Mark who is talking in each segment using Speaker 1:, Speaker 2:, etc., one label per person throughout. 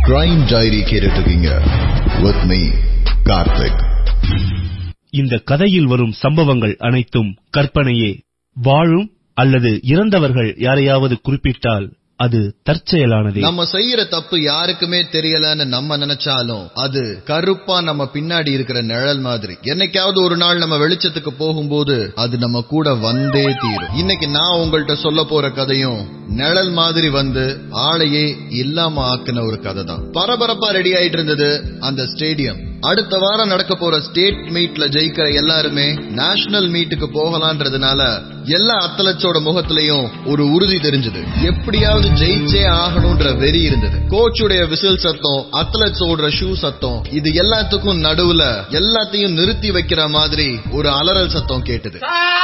Speaker 1: Crime diary கேட்டுட்டு இருக்கீங்க with me Karthik
Speaker 2: இந்த கதையில் வரும் சம்பவங்கள் அனைத்தும் கற்பனையே வாழும் அல்லது இறந்தவர்கள் யாரையாவது குறிப்பிட்டால் அது தற்செயலானதே
Speaker 1: நம்ம செய்யற தப்பு யாருக்குமே தெரியலன்னு நம்ம நினைச்சாலும் அது கருப்பா நம்ம பின்னாடி இருக்கிற நிழல் மாதிரி என்னைக்காவது ஒரு நாள் நம்ம வெளிச்சத்துக்கு போகும்போது அது நம்ம கூட வந்தே தீரும் இன்னைக்கு நான் உங்கள்ட்ட சொல்ல போற கதையும் நிழல் மாதிரி வந்து ஆளையே இல்லாம ஆக்குன ஒரு கதை தான் பரபரப்பா ரெடி ஆயிட்டு இருந்தது அந்த ஸ்டேடியம் அடுத்த வாரம் நடக்க போற ஸ்டேட் மீட்ல ஜெயிக்கிற எல்லாருமே நேஷனல் மீட்டுக்கு போகலான்றதுனால எல்லா அத்லட்ஸோட முகத்திலையும் ஒரு உறுதி தெரிஞ்சது எப்படியாவது ஜெயிச்சே ஆகணும்ன்ற வெறி இருந்தது கோச்சுடைய விசில் சத்தம் அத்லட்ஸ் ஓடுற ஷூ சத்தம் இது எல்லாத்துக்கும் நடுவுல எல்லாத்தையும் நிறுத்தி வைக்கிற மாதிரி ஒரு அலறல் சத்தம் கேட்டது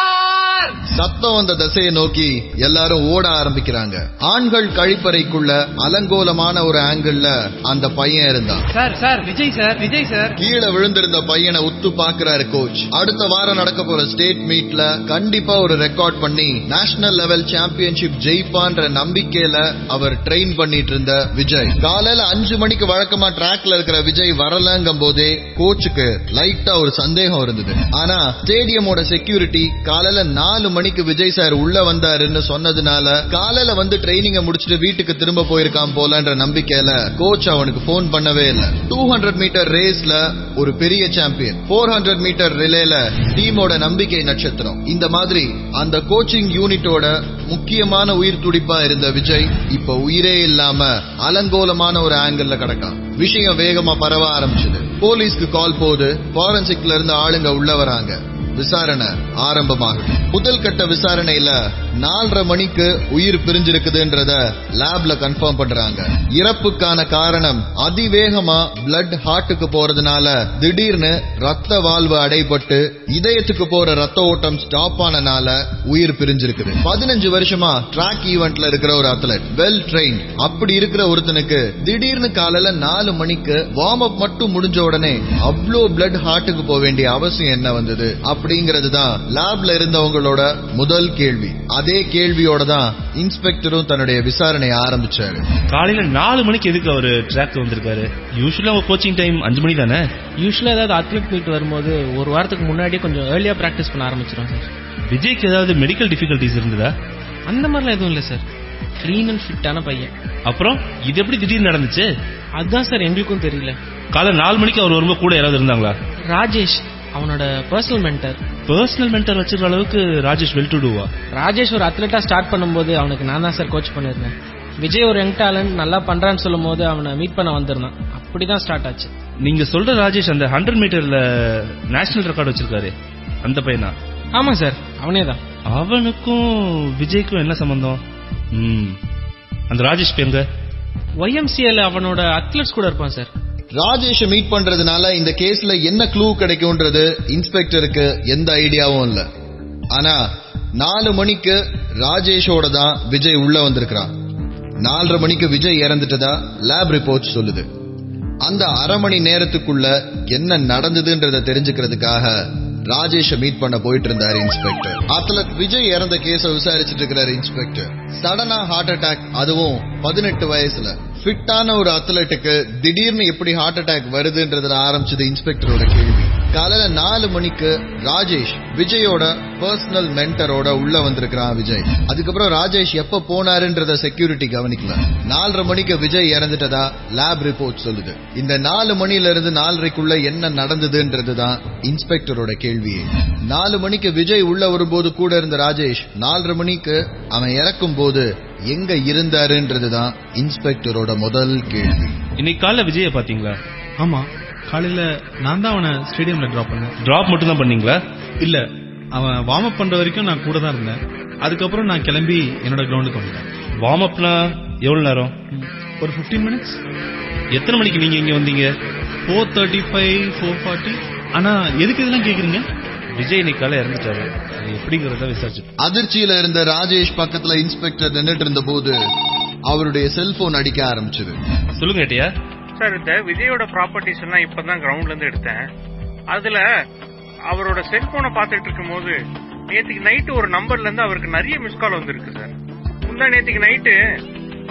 Speaker 1: சத்தம் வந்த திசையை நோக்கி எல்லாரும் ஓட ஆரம்பிக்கிறாங்க ஆண்கள் கழிப்பறைக்குள்ள அலங்கோலமான ஒரு ஆங்கிள் அந்த பையன் இருந்தான்
Speaker 3: sir sir Vijay sir Vijay sir
Speaker 1: கீழே விழுந்திருந்த பையனை உத்து பாக்குறாரு கோச் அடுத்த வாரம் நடக்க போற ஸ்டேட் மீட்ல கண்டிப்பா ஒரு ரெக்கார்ட் பண்ணி நேஷனல் லெவல் சாம்பியன்ஷிப் ஜெயிப்பான்ற நம்பிக்கையில அவர் ட்ரெயின் பண்ணிட்டு இருந்த விஜய் காலையில அஞ்சு மணிக்கு வழக்கமா ட்ராக்ல இருக்கிற விஜய் வரலங்கும் போதே கோச்சுக்கு லைட்டா ஒரு சந்தேகம் இருந்தது ஆனா ஸ்டேடியமோட செக்யூரிட்டி காலையில நாலு மணிக்கு விஜய் சார் உள்ள வந்தாருன்னு சொன்னதுனால காலையில வந்து ட்ரைனிங்க முடிச்சுட்டு வீட்டுக்கு திரும்ப போயிருக்கான் போலன்ற நம்பிக்கையில கோச் அவனுக்கு போன் பண்ணவே இல்ல டூ ஹண்ட்ரட் மீட்டர் ரேஸ்ல ஒரு பெரிய சாம்பியன் போர் ஹண்ட்ரட் மீட்டர் ரிலேல டீமோட நம்பிக்கை நட்சத்திரம் இந்த மாதிரி அந்த கோச்சிங் யூனிட்டோட முக்கியமான உயிர் துடிப்பா இருந்த விஜய் இப்ப உயிரே இல்லாம அலங்கோலமான ஒரு ஆங்கிள் கிடக்கான் விஷயம் வேகமா பரவ ஆரம்பிச்சது போலீஸ்க்கு கால் போது ஃபாரன்சிக்ல இருந்து ஆளுங்க உள்ள வராங்க விசாரணை ஆரம்பமாகுது முதல் கட்ட விசாரணையில நாலரை மணிக்கு உயிர் பிரிஞ்சிருக்குதுன்றத லேப்ல கன்ஃபார்ம் பண்றாங்க இறப்புக்கான காரணம் அதிவேகமா பிளட் ஹார்ட்டுக்கு போறதுனால திடீர்னு ரத்த வாழ்வு அடைபட்டு இதயத்துக்கு போற ரத்த ஓட்டம் ஸ்டாப் ஆனனால உயிர் பிரிஞ்சிருக்குது பதினஞ்சு வருஷமா ட்ராக் ஈவெண்ட்ல இருக்கிற ஒரு அத்லட் வெல் ட்ரெயின் அப்படி இருக்கிற ஒருத்தனுக்கு திடீர்னு காலையில நாலு மணிக்கு வார்ம் அப் மட்டும் முடிஞ்ச உடனே அவ்வளோ பிளட் ஹார்ட்டுக்கு போக வேண்டிய அவசியம் என்ன வந்தது அப்படிங்கிறது தான் லேப்ல இருந்தவங்களோட முதல் கேள்வி அதே கேள்வியோட தான் இன்ஸ்பெக்டரும் தன்னுடைய விசாரணையை ஆரம்பிச்சாரு
Speaker 2: காலையில நாலு மணிக்கு எதுக்கு அவரு ட்ராக் வந்திருக்காரு யூஸ்வலா உங்க கோச்சிங் டைம் அஞ்சு மணி தானே
Speaker 3: யூஸ்வலா ஏதாவது அத்லெட் மீட் வரும்போது ஒரு வாரத்துக்கு முன்னாடியே கொஞ்சம் ஏர்லியா பிராக்டிஸ் பண்ண ஆரம்பிச்சிடும் சார்
Speaker 2: விஜய்க்கு ஏதாவது மெடிக்கல் டிஃபிகல்டிஸ் இருந்ததா
Speaker 3: அந்த மாதிரிலாம் எதுவும் இல்லை சார் க்ளீன் அண்ட் ஃபிட்டான பையன்
Speaker 2: அப்புறம் இது எப்படி திடீர்னு நடந்துச்சு
Speaker 3: அதுதான் சார் எங்களுக்கும் தெரியல
Speaker 2: காலை நாலு மணிக்கு அவர் வரும்போது கூட யாராவது இருந்தாங்களா
Speaker 3: ராஜேஷ் அவனோட பர்சனல் மென்டர்
Speaker 2: பர்சனல் மென்டர் வச்சிருக்க அளவுக்கு ராஜேஷ் வெல் டு டூவா
Speaker 3: ராஜேஷ் ஒரு அத்லெட்டா ஸ்டார்ட் பண்ணும்போது அவனுக்கு நான் தான் சார் கோச் பண்ணிருந்தேன் விஜய் ஒரு யங் டேலண்ட் நல்லா பண்றான்னு சொல்லும் போது அவனை மீட் பண்ண வந்திருந்தான் அப்படிதான் ஸ்டார்ட் ஆச்சு
Speaker 2: நீங்க சொல்ற ராஜேஷ் அந்த ஹண்ட்ரட் மீட்டர்ல நேஷனல் ரெக்கார்ட் வச்சிருக்காரு அந்த பையனா
Speaker 3: ஆமா சார் அவனே தான்
Speaker 2: அவனுக்கும் விஜய்க்கும் என்ன சம்பந்தம் ம். அந்த ராஜேஷ் பேங்க
Speaker 3: ஒய்எம்சிஎல் அவனோட அத்லெட்ஸ் கூட இருப்பான் சார்
Speaker 1: ராஜேஷ மீட் பண்றதுனால இந்த கேஸ்ல என்ன க்ளூ கிடைக்கும்ன்றது இன்ஸ்பெக்டருக்கு எந்த ஐடியாவும் இல்ல ஆனா நாலு மணிக்கு ராஜேஷோட தான் விஜய் உள்ள வந்திருக்கிறான் நாலரை மணிக்கு விஜய் இறந்துட்டதா லேப் ரிப்போர்ட் சொல்லுது அந்த அரை மணி நேரத்துக்குள்ள என்ன நடந்ததுன்றத தெரிஞ்சுக்கிறதுக்காக ராஜேஷ மீட் பண்ண போயிட்டு இருந்தாரு இன்ஸ்பெக்டர் அத்லட் விஜய் இறந்த கேஸ விசாரிச்சுட்டு இருக்கிறாரு இன்ஸ்பெக்டர் சடனா ஹார்ட் அட்டாக் அதுவும் பதினெட்டு வயசுல ஃபிட்டான ஒரு அத்லட்டுக்கு திடீர்னு எப்படி ஹார்ட் அட்டாக் வருதுன்றதுல ஆரம்பிச்சது இன்ஸ்பெக்டரோட கேள்வி காலையில நாலு மணிக்கு ராஜேஷ் விஜயோட பர்சனல் மென்டரோட உள்ள வந்திருக்கிறான் விஜய் அதுக்கப்புறம் ராஜேஷ் எப்ப போனாருன்றத செக்யூரிட்டி கவனிக்கல நாலரை மணிக்கு விஜய் இறந்துட்டதா லேப் ரிப்போர்ட் சொல்லுது இந்த நாலு மணில இருந்து நாலரைக்குள்ள என்ன நடந்ததுன்றது தான் இன்ஸ்பெக்டரோட கேள்வியே நாலு மணிக்கு விஜய் உள்ள வரும்போது கூட இருந்த ராஜேஷ் நாலரை மணிக்கு அவன் இறக்கும் போது எங்க இருந்தாருன்றதுதான் இன்ஸ்பெக்டரோட முதல் கேள்வி
Speaker 2: இன்னைக்கு காலைல விஜய பாத்தீங்களா
Speaker 4: ஆமா காலையில நான் தான் அவனை ஸ்டேடியம்ல டிராப் பண்ணேன்
Speaker 2: டிராப் மட்டும் தான் பண்ணீங்களா
Speaker 4: இல்ல அவன் வார்ம் அப் பண்ற வரைக்கும் நான் கூட தான் இருந்தேன் அதுக்கப்புறம் நான் கிளம்பி என்னோட கிரவுண்டுக்கு வந்துட்டேன்
Speaker 2: வார்ம் அப்னா எவ்வளவு நேரம்
Speaker 4: ஒரு 15 மினிட்ஸ்
Speaker 2: எத்தனை மணிக்கு நீங்க இங்க வந்தீங்க
Speaker 4: four thirty five four forty ஆனா எதுக்கு இதெல்லாம் கேக்குறீங்க
Speaker 2: விஜய் இன்னைக்கு காலை இறந்துட்டாரு அது எப்படிங்கறத விசாரிச்சு
Speaker 1: அதிர்ச்சியில இருந்த ராஜேஷ் பக்கத்துல இன்ஸ்பெக்டர் நின்னுட்டு இருந்த போது அவருடைய செல்போன் அடிக்க ஆரம்பிச்சது
Speaker 2: சொல்லுங்க ஏட்டியா
Speaker 5: சார் இந்த விஜயோட ப்ராப்பர்ட்டிஸ் எல்லாம் இப்பதான் கிரவுண்ட்ல இருந்து எடுத்தேன் அதுல அவரோட செல்போனை பார்த்துட்டு இருக்கும்போது நேத்துக்கு நைட்டு ஒரு நம்பர்ல இருந்து அவருக்கு நிறைய மிஸ் கால் வந்திருக்கு சார் முந்தா நேத்துக்கு நைட்டு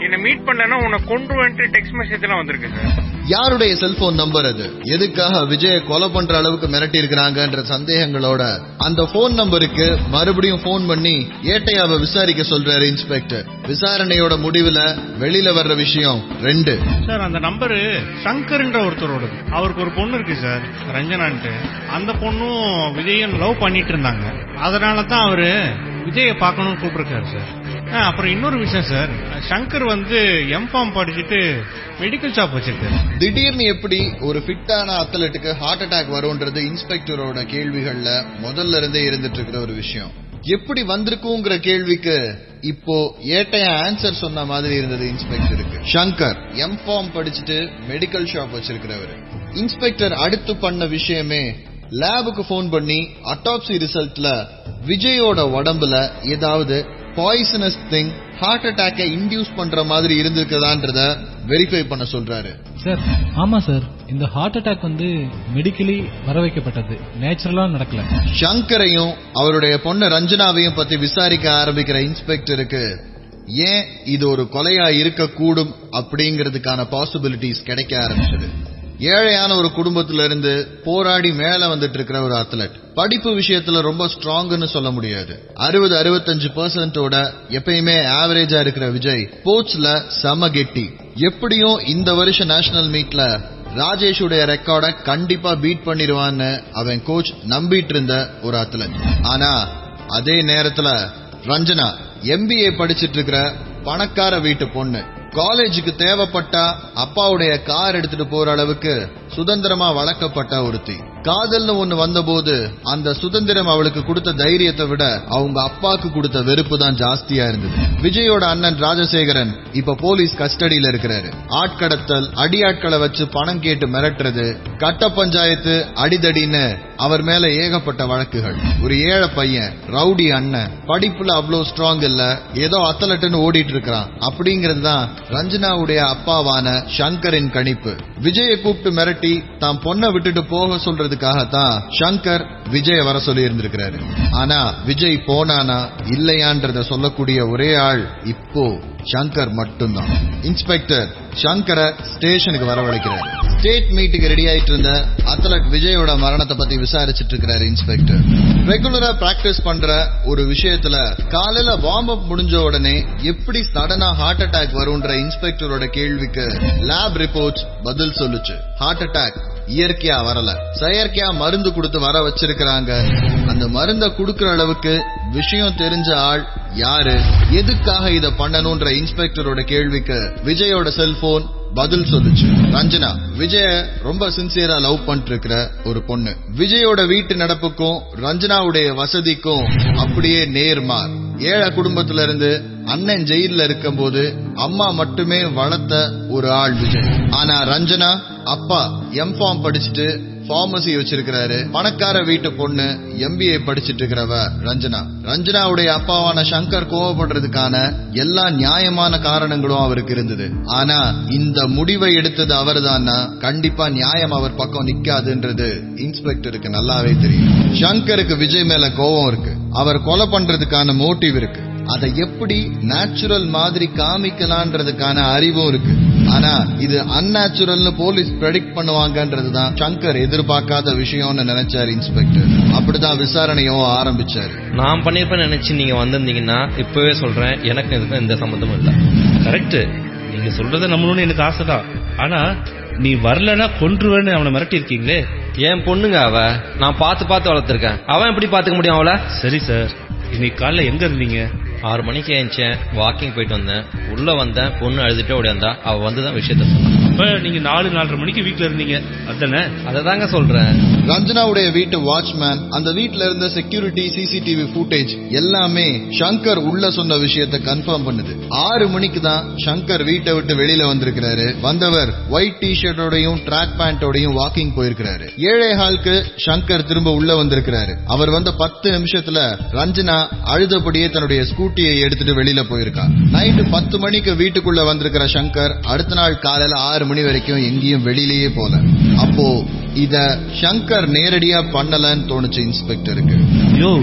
Speaker 5: என்ன மீட் பண்ணலன்னா உன்னை கொண்டு வந்துட்டு டெக்ஸ்ட் மெசேஜ் எல்லாம் வந்திருக்கு சார்
Speaker 1: யாருடைய செல்போன் நம்பர் அது எதுக்காக விஜய கொலை பண்ற அளவுக்கு மிரட்டி இருக்கிறாங்கன்ற சந்தேகங்களோட அந்த போன் நம்பருக்கு மறுபடியும் போன் பண்ணி ஏட்டையாவை விசாரிக்க சொல்றாரு இன்ஸ்பெக்டர் விசாரணையோட முடிவுல வெளியில வர்ற விஷயம் ரெண்டு
Speaker 6: சார் அந்த நம்பரு சங்கர்ன்ற ஒருத்தரோடது அவருக்கு ஒரு பொண்ணு இருக்கு சார் ரஞ்சனான்ட்டு அந்த பொண்ணும் விஜயன் லவ் பண்ணிட்டு இருந்தாங்க அதனால தான் அவரு விஜயை பார்க்கணும்னு கூப்பிட்டுருக்காரு சார் ஆ, அப்புறம் இன்னொரு விஷயம் சார் சங்கர் வந்து எம்ஃபார்ம் படிச்சுட்டு மெடிக்கல் ஷாப் வச்சிருக்காரு
Speaker 1: திடீர்னு எப்படி ஒரு ஃபிட்டான அத்லட்டுக்கு ஹார்ட் அட்டாக் வரும்ன்றது இன்ஸ்பெக்டரோட கேள்விகள்ல முதல்ல இருந்தே இருந்துட்டு இருக்கிற ஒரு விஷயம் எப்படி வந்திருக்குங்கிற கேள்விக்கு இப்போ ஏட்டைய ஆன்சர் சொன்ன மாதிரி இருந்தது இன்ஸ்பெக்டருக்கு சங்கர் எம் ஃபார்ம் படிச்சுட்டு மெடிக்கல் ஷாப் வச்சிருக்கிறவர் இன்ஸ்பெக்டர் அடுத்து பண்ண விஷயமே லேபுக்கு ஃபோன் பண்ணி அட்டாப்சி ரிசல்ட்ல விஜயோட உடம்புல ஏதாவது பாய்சனஸ் திங் ஹார்ட் அட்டாக்கை இன்டியூஸ் பண்ற மாதிரி இருந்திருக்குதான்றத வெரிஃபை பண்ண சொல்றாரு
Speaker 7: சார் ஆமா சார் இந்த ஹார்ட் அட்டாக் வந்து மெடிக்கலி வர வைக்கப்பட்டது நேச்சுரலா நடக்கல
Speaker 1: சங்கரையும் அவருடைய பொண்ணு ரஞ்சனாவையும் பத்தி விசாரிக்க ஆரம்பிக்கிற இன்ஸ்பெக்டருக்கு ஏன் இது ஒரு கொலையா இருக்கக்கூடும் அப்படிங்கிறதுக்கான பாசிபிலிட்டிஸ் கிடைக்க ஆரம்பிச்சது ஏழையான ஒரு குடும்பத்துல இருந்து போராடி மேல வந்துட்டு இருக்கிற ஒரு அத்லட் படிப்பு விஷயத்துல ரொம்ப ஸ்ட்ராங்னு சொல்ல முடியாது அறுபது அறுபத்தஞ்சு பெர்சன்டோட எப்பயுமே ஆவரேஜா இருக்கிற விஜய் ஸ்போர்ட்ஸ்ல செம கெட்டி எப்படியும் இந்த வருஷம் நேஷனல் மீட்ல ராஜேஷுடைய ரெக்கார்ட கண்டிப்பா பீட் பண்ணிடுவான்னு அவன் கோச் நம்பிட்டு இருந்த ஒரு அத்லட் ஆனா அதே நேரத்துல ரஞ்சனா எம்பிஏ படிச்சிட்டு இருக்கிற பணக்கார வீட்டு பொண்ணு காலேஜுக்கு தேவைப்பட்டா அப்பாவுடைய கார் எடுத்துட்டு போற அளவுக்கு சுதந்திரமா வளர்க்கப்பட்ட ஒருத்தி காதல்னு ஒண்ணு வந்தபோது அந்த சுதந்திரம் அவளுக்கு கொடுத்த தைரியத்தை விட அவங்க அப்பாக்கு கொடுத்த வெறுப்பு தான் ஜாஸ்தியா இருந்தது விஜயோட அண்ணன் ராஜசேகரன் இப்ப போலீஸ் கஸ்டடியில இருக்கிறாரு ஆட்கடத்தல் அடியாட்களை வச்சு பணம் கேட்டு மிரட்டுறது கட்ட பஞ்சாயத்து அடிதடின்னு அவர் மேல ஏகப்பட்ட வழக்குகள் ஒரு ஏழை பையன் ரவுடி அண்ணன் படிப்புல அவ்வளவு ஸ்ட்ராங் இல்ல ஏதோ அத்தலட்டுன்னு ஓடிட்டு இருக்கிறான் அப்படிங்கிறது தான் ரஞ்சனாவுடைய அப்பாவான சங்கரின் கணிப்பு விஜயை கூப்பிட்டு மிரட்டி தான் பொண்ணை விட்டுட்டு போக சொல்றதுக்காகத்தான் சங்கர் விஜய வர சொல்லி இருந்திருக்கிறாரு ஆனா விஜய் போனானா இல்லையான்றத சொல்லக்கூடிய ஒரே ஆள் இப்போ சங்கர் மட்டும்தான் இன்ஸ்பெக்டர் சங்கரை ஸ்டேஷனுக்கு வரவழைக்கிறாரு ஸ்டேட் மீட்டுக்கு ரெடி ஆயிட்டு இருந்த அத்லட் விஜயோட மரணத்தை பத்தி விசாரிச்சிட்டு இருக்கிறாரு இன்ஸ்பெக்டர் ரெகுலரா பிராக்டிஸ் பண்ற ஒரு விஷயத்துல காலையில வார்ம் அப் முடிஞ்ச உடனே எப்படி சடனா ஹார்ட் அட்டாக் வரும்ன்ற இன்ஸ்பெக்டரோட கேள்விக்கு லேப் ரிப்போர்ட்ஸ் பதில் சொல்லுச்சு ஹார்ட் அட்டாக் இயற்கையா வரல செயற்கையா மருந்து கொடுத்து வர வச்சிருக்கிறாங்க அந்த மருந்த குடுக்கிற அளவுக்கு விஷயம் தெரிஞ்ச ஆள் யாரு எதுக்காக இத பண்ணணும்ன்ற இன்ஸ்பெக்டரோட கேள்விக்கு விஜயோட செல்போன் பதில் சொல்லுச்சு ரஞ்சனா விஜய ரொம்ப சின்சியரா லவ் பண்ணிட்டு இருக்கிற ஒரு பொண்ணு விஜயோட வீட்டு நடப்புக்கும் ரஞ்சனாவுடைய வசதிக்கும் அப்படியே நேர்மார் ஏழை குடும்பத்துல இருந்து அண்ணன் ஜெயில இருக்கும்போது அம்மா மட்டுமே வளர்த்த ஒரு ஆள் விஜய் ஆனா ரஞ்சனா அப்பா எம்ஃபார்ம் படிச்சுட்டு பார்மசி வச்சிருக்கிறாரு பணக்கார வீட்டு பொண்ணு எம்பிஏ படிச்சிட்டு இருக்கிறவ ரஞ்சனா ரஞ்சனாவுடைய அப்பாவான சங்கர் கோவப்படுறதுக்கான எல்லா நியாயமான காரணங்களும் அவருக்கு இருந்தது ஆனா இந்த முடிவை எடுத்தது அவர்தான்னா கண்டிப்பா நியாயம் அவர் பக்கம் நிக்காதுன்றது இன்ஸ்பெக்டருக்கு நல்லாவே தெரியும் சங்கருக்கு விஜய் மேல கோவம் இருக்கு அவர் கொலை பண்றதுக்கான மோட்டிவ் இருக்கு அதை எப்படி நேச்சுரல் மாதிரி காமிக்கலான்றதுக்கான அறிவும் இருக்கு ஆனா இது அன்நேச்சுரல்னு போலீஸ் ப்ரெடிக்ட் பண்ணுவாங்கன்றதுதான் சங்கர் எதிர்பார்க்காத விஷயம்னு நினைச்சாரு இன்ஸ்பெக்டர் அப்படிதான் விசாரணையும் ஆரம்பிச்சாரு
Speaker 8: நான் பண்ணிருப்பேன்னு நினைச்சு நீங்க வந்திருந்தீங்கன்னா இப்பவே சொல்றேன் எனக்கு இதுக்கும் எந்த சம்மந்தமும் இல்ல
Speaker 2: கரெக்ட் நீங்க சொல்றத நம்பணும்னு எனக்கு ஆசைதான் ஆனா நீ வரலன்னா கொன்றுவேன்னு அவனை மிரட்டி இருக்கீங்களே
Speaker 8: என் பொண்ணுங்க அவ நான் பார்த்து பார்த்து வளர்த்துருக்கேன் அவன் எப்படி பாத்துக்க முடியும் அவளை
Speaker 2: சரி சார் இன்னைக்கு காலைல எங்க இருந்தீங்க
Speaker 8: ஆறு மணிக்கு ஏஞ்சேன் வாக்கிங் போயிட்டு வந்தேன் உள்ள வந்தேன் பொண்ணு அழுதுட்டே ஓடியாந்தா அவ வந்துதான் விஷயத்த சொன்னான்
Speaker 2: அப்ப நீங்க நாலு நாலரை மணிக்கு வீட்ல இருந்தீங்க அதானே
Speaker 8: அதை தாங்க சொல்றேன்
Speaker 1: ரஞ்சனாவுடைய வீட்டு வாட்ச்மேன் அந்த வீட்ல இருந்த செக்யூரிட்டி சிசிடிவி ஃபுட்டேஜ் எல்லாமே சங்கர் உள்ள சொன்ன விஷயத்தை கன்ஃபார்ம் பண்ணுது ஆறு மணிக்கு தான் சங்கர் வீட்டை விட்டு வெளியில வந்திருக்கிறாரு வந்தவர் ஒயிட் டி ஷர்ட்டோடையும் ட்ராக் பேண்டோடையும் வாக்கிங் போயிருக்கிறாரு ஏழை ஹாலுக்கு சங்கர் திரும்ப உள்ள வந்திருக்கிறாரு அவர் வந்த பத்து நிமிஷத்துல ரஞ்சனா அழுதபடியே தன்னுடைய ஸ்கூட்டியை எடுத்துட்டு வெளியில போயிருக்கா நைட்டு பத்து மணிக்கு வீட்டுக்குள்ள வந்திருக்கிற சங்கர் அடுத்த நாள் காலையில ஆறு மணி வரைக்கும் எங்கேயும் வெளியிலேயே போல அப்போ இத சங்கர் நேரடியா பண்ணலன்னு தோணுச்சு இன்ஸ்பெக்டருக்கு
Speaker 2: யோ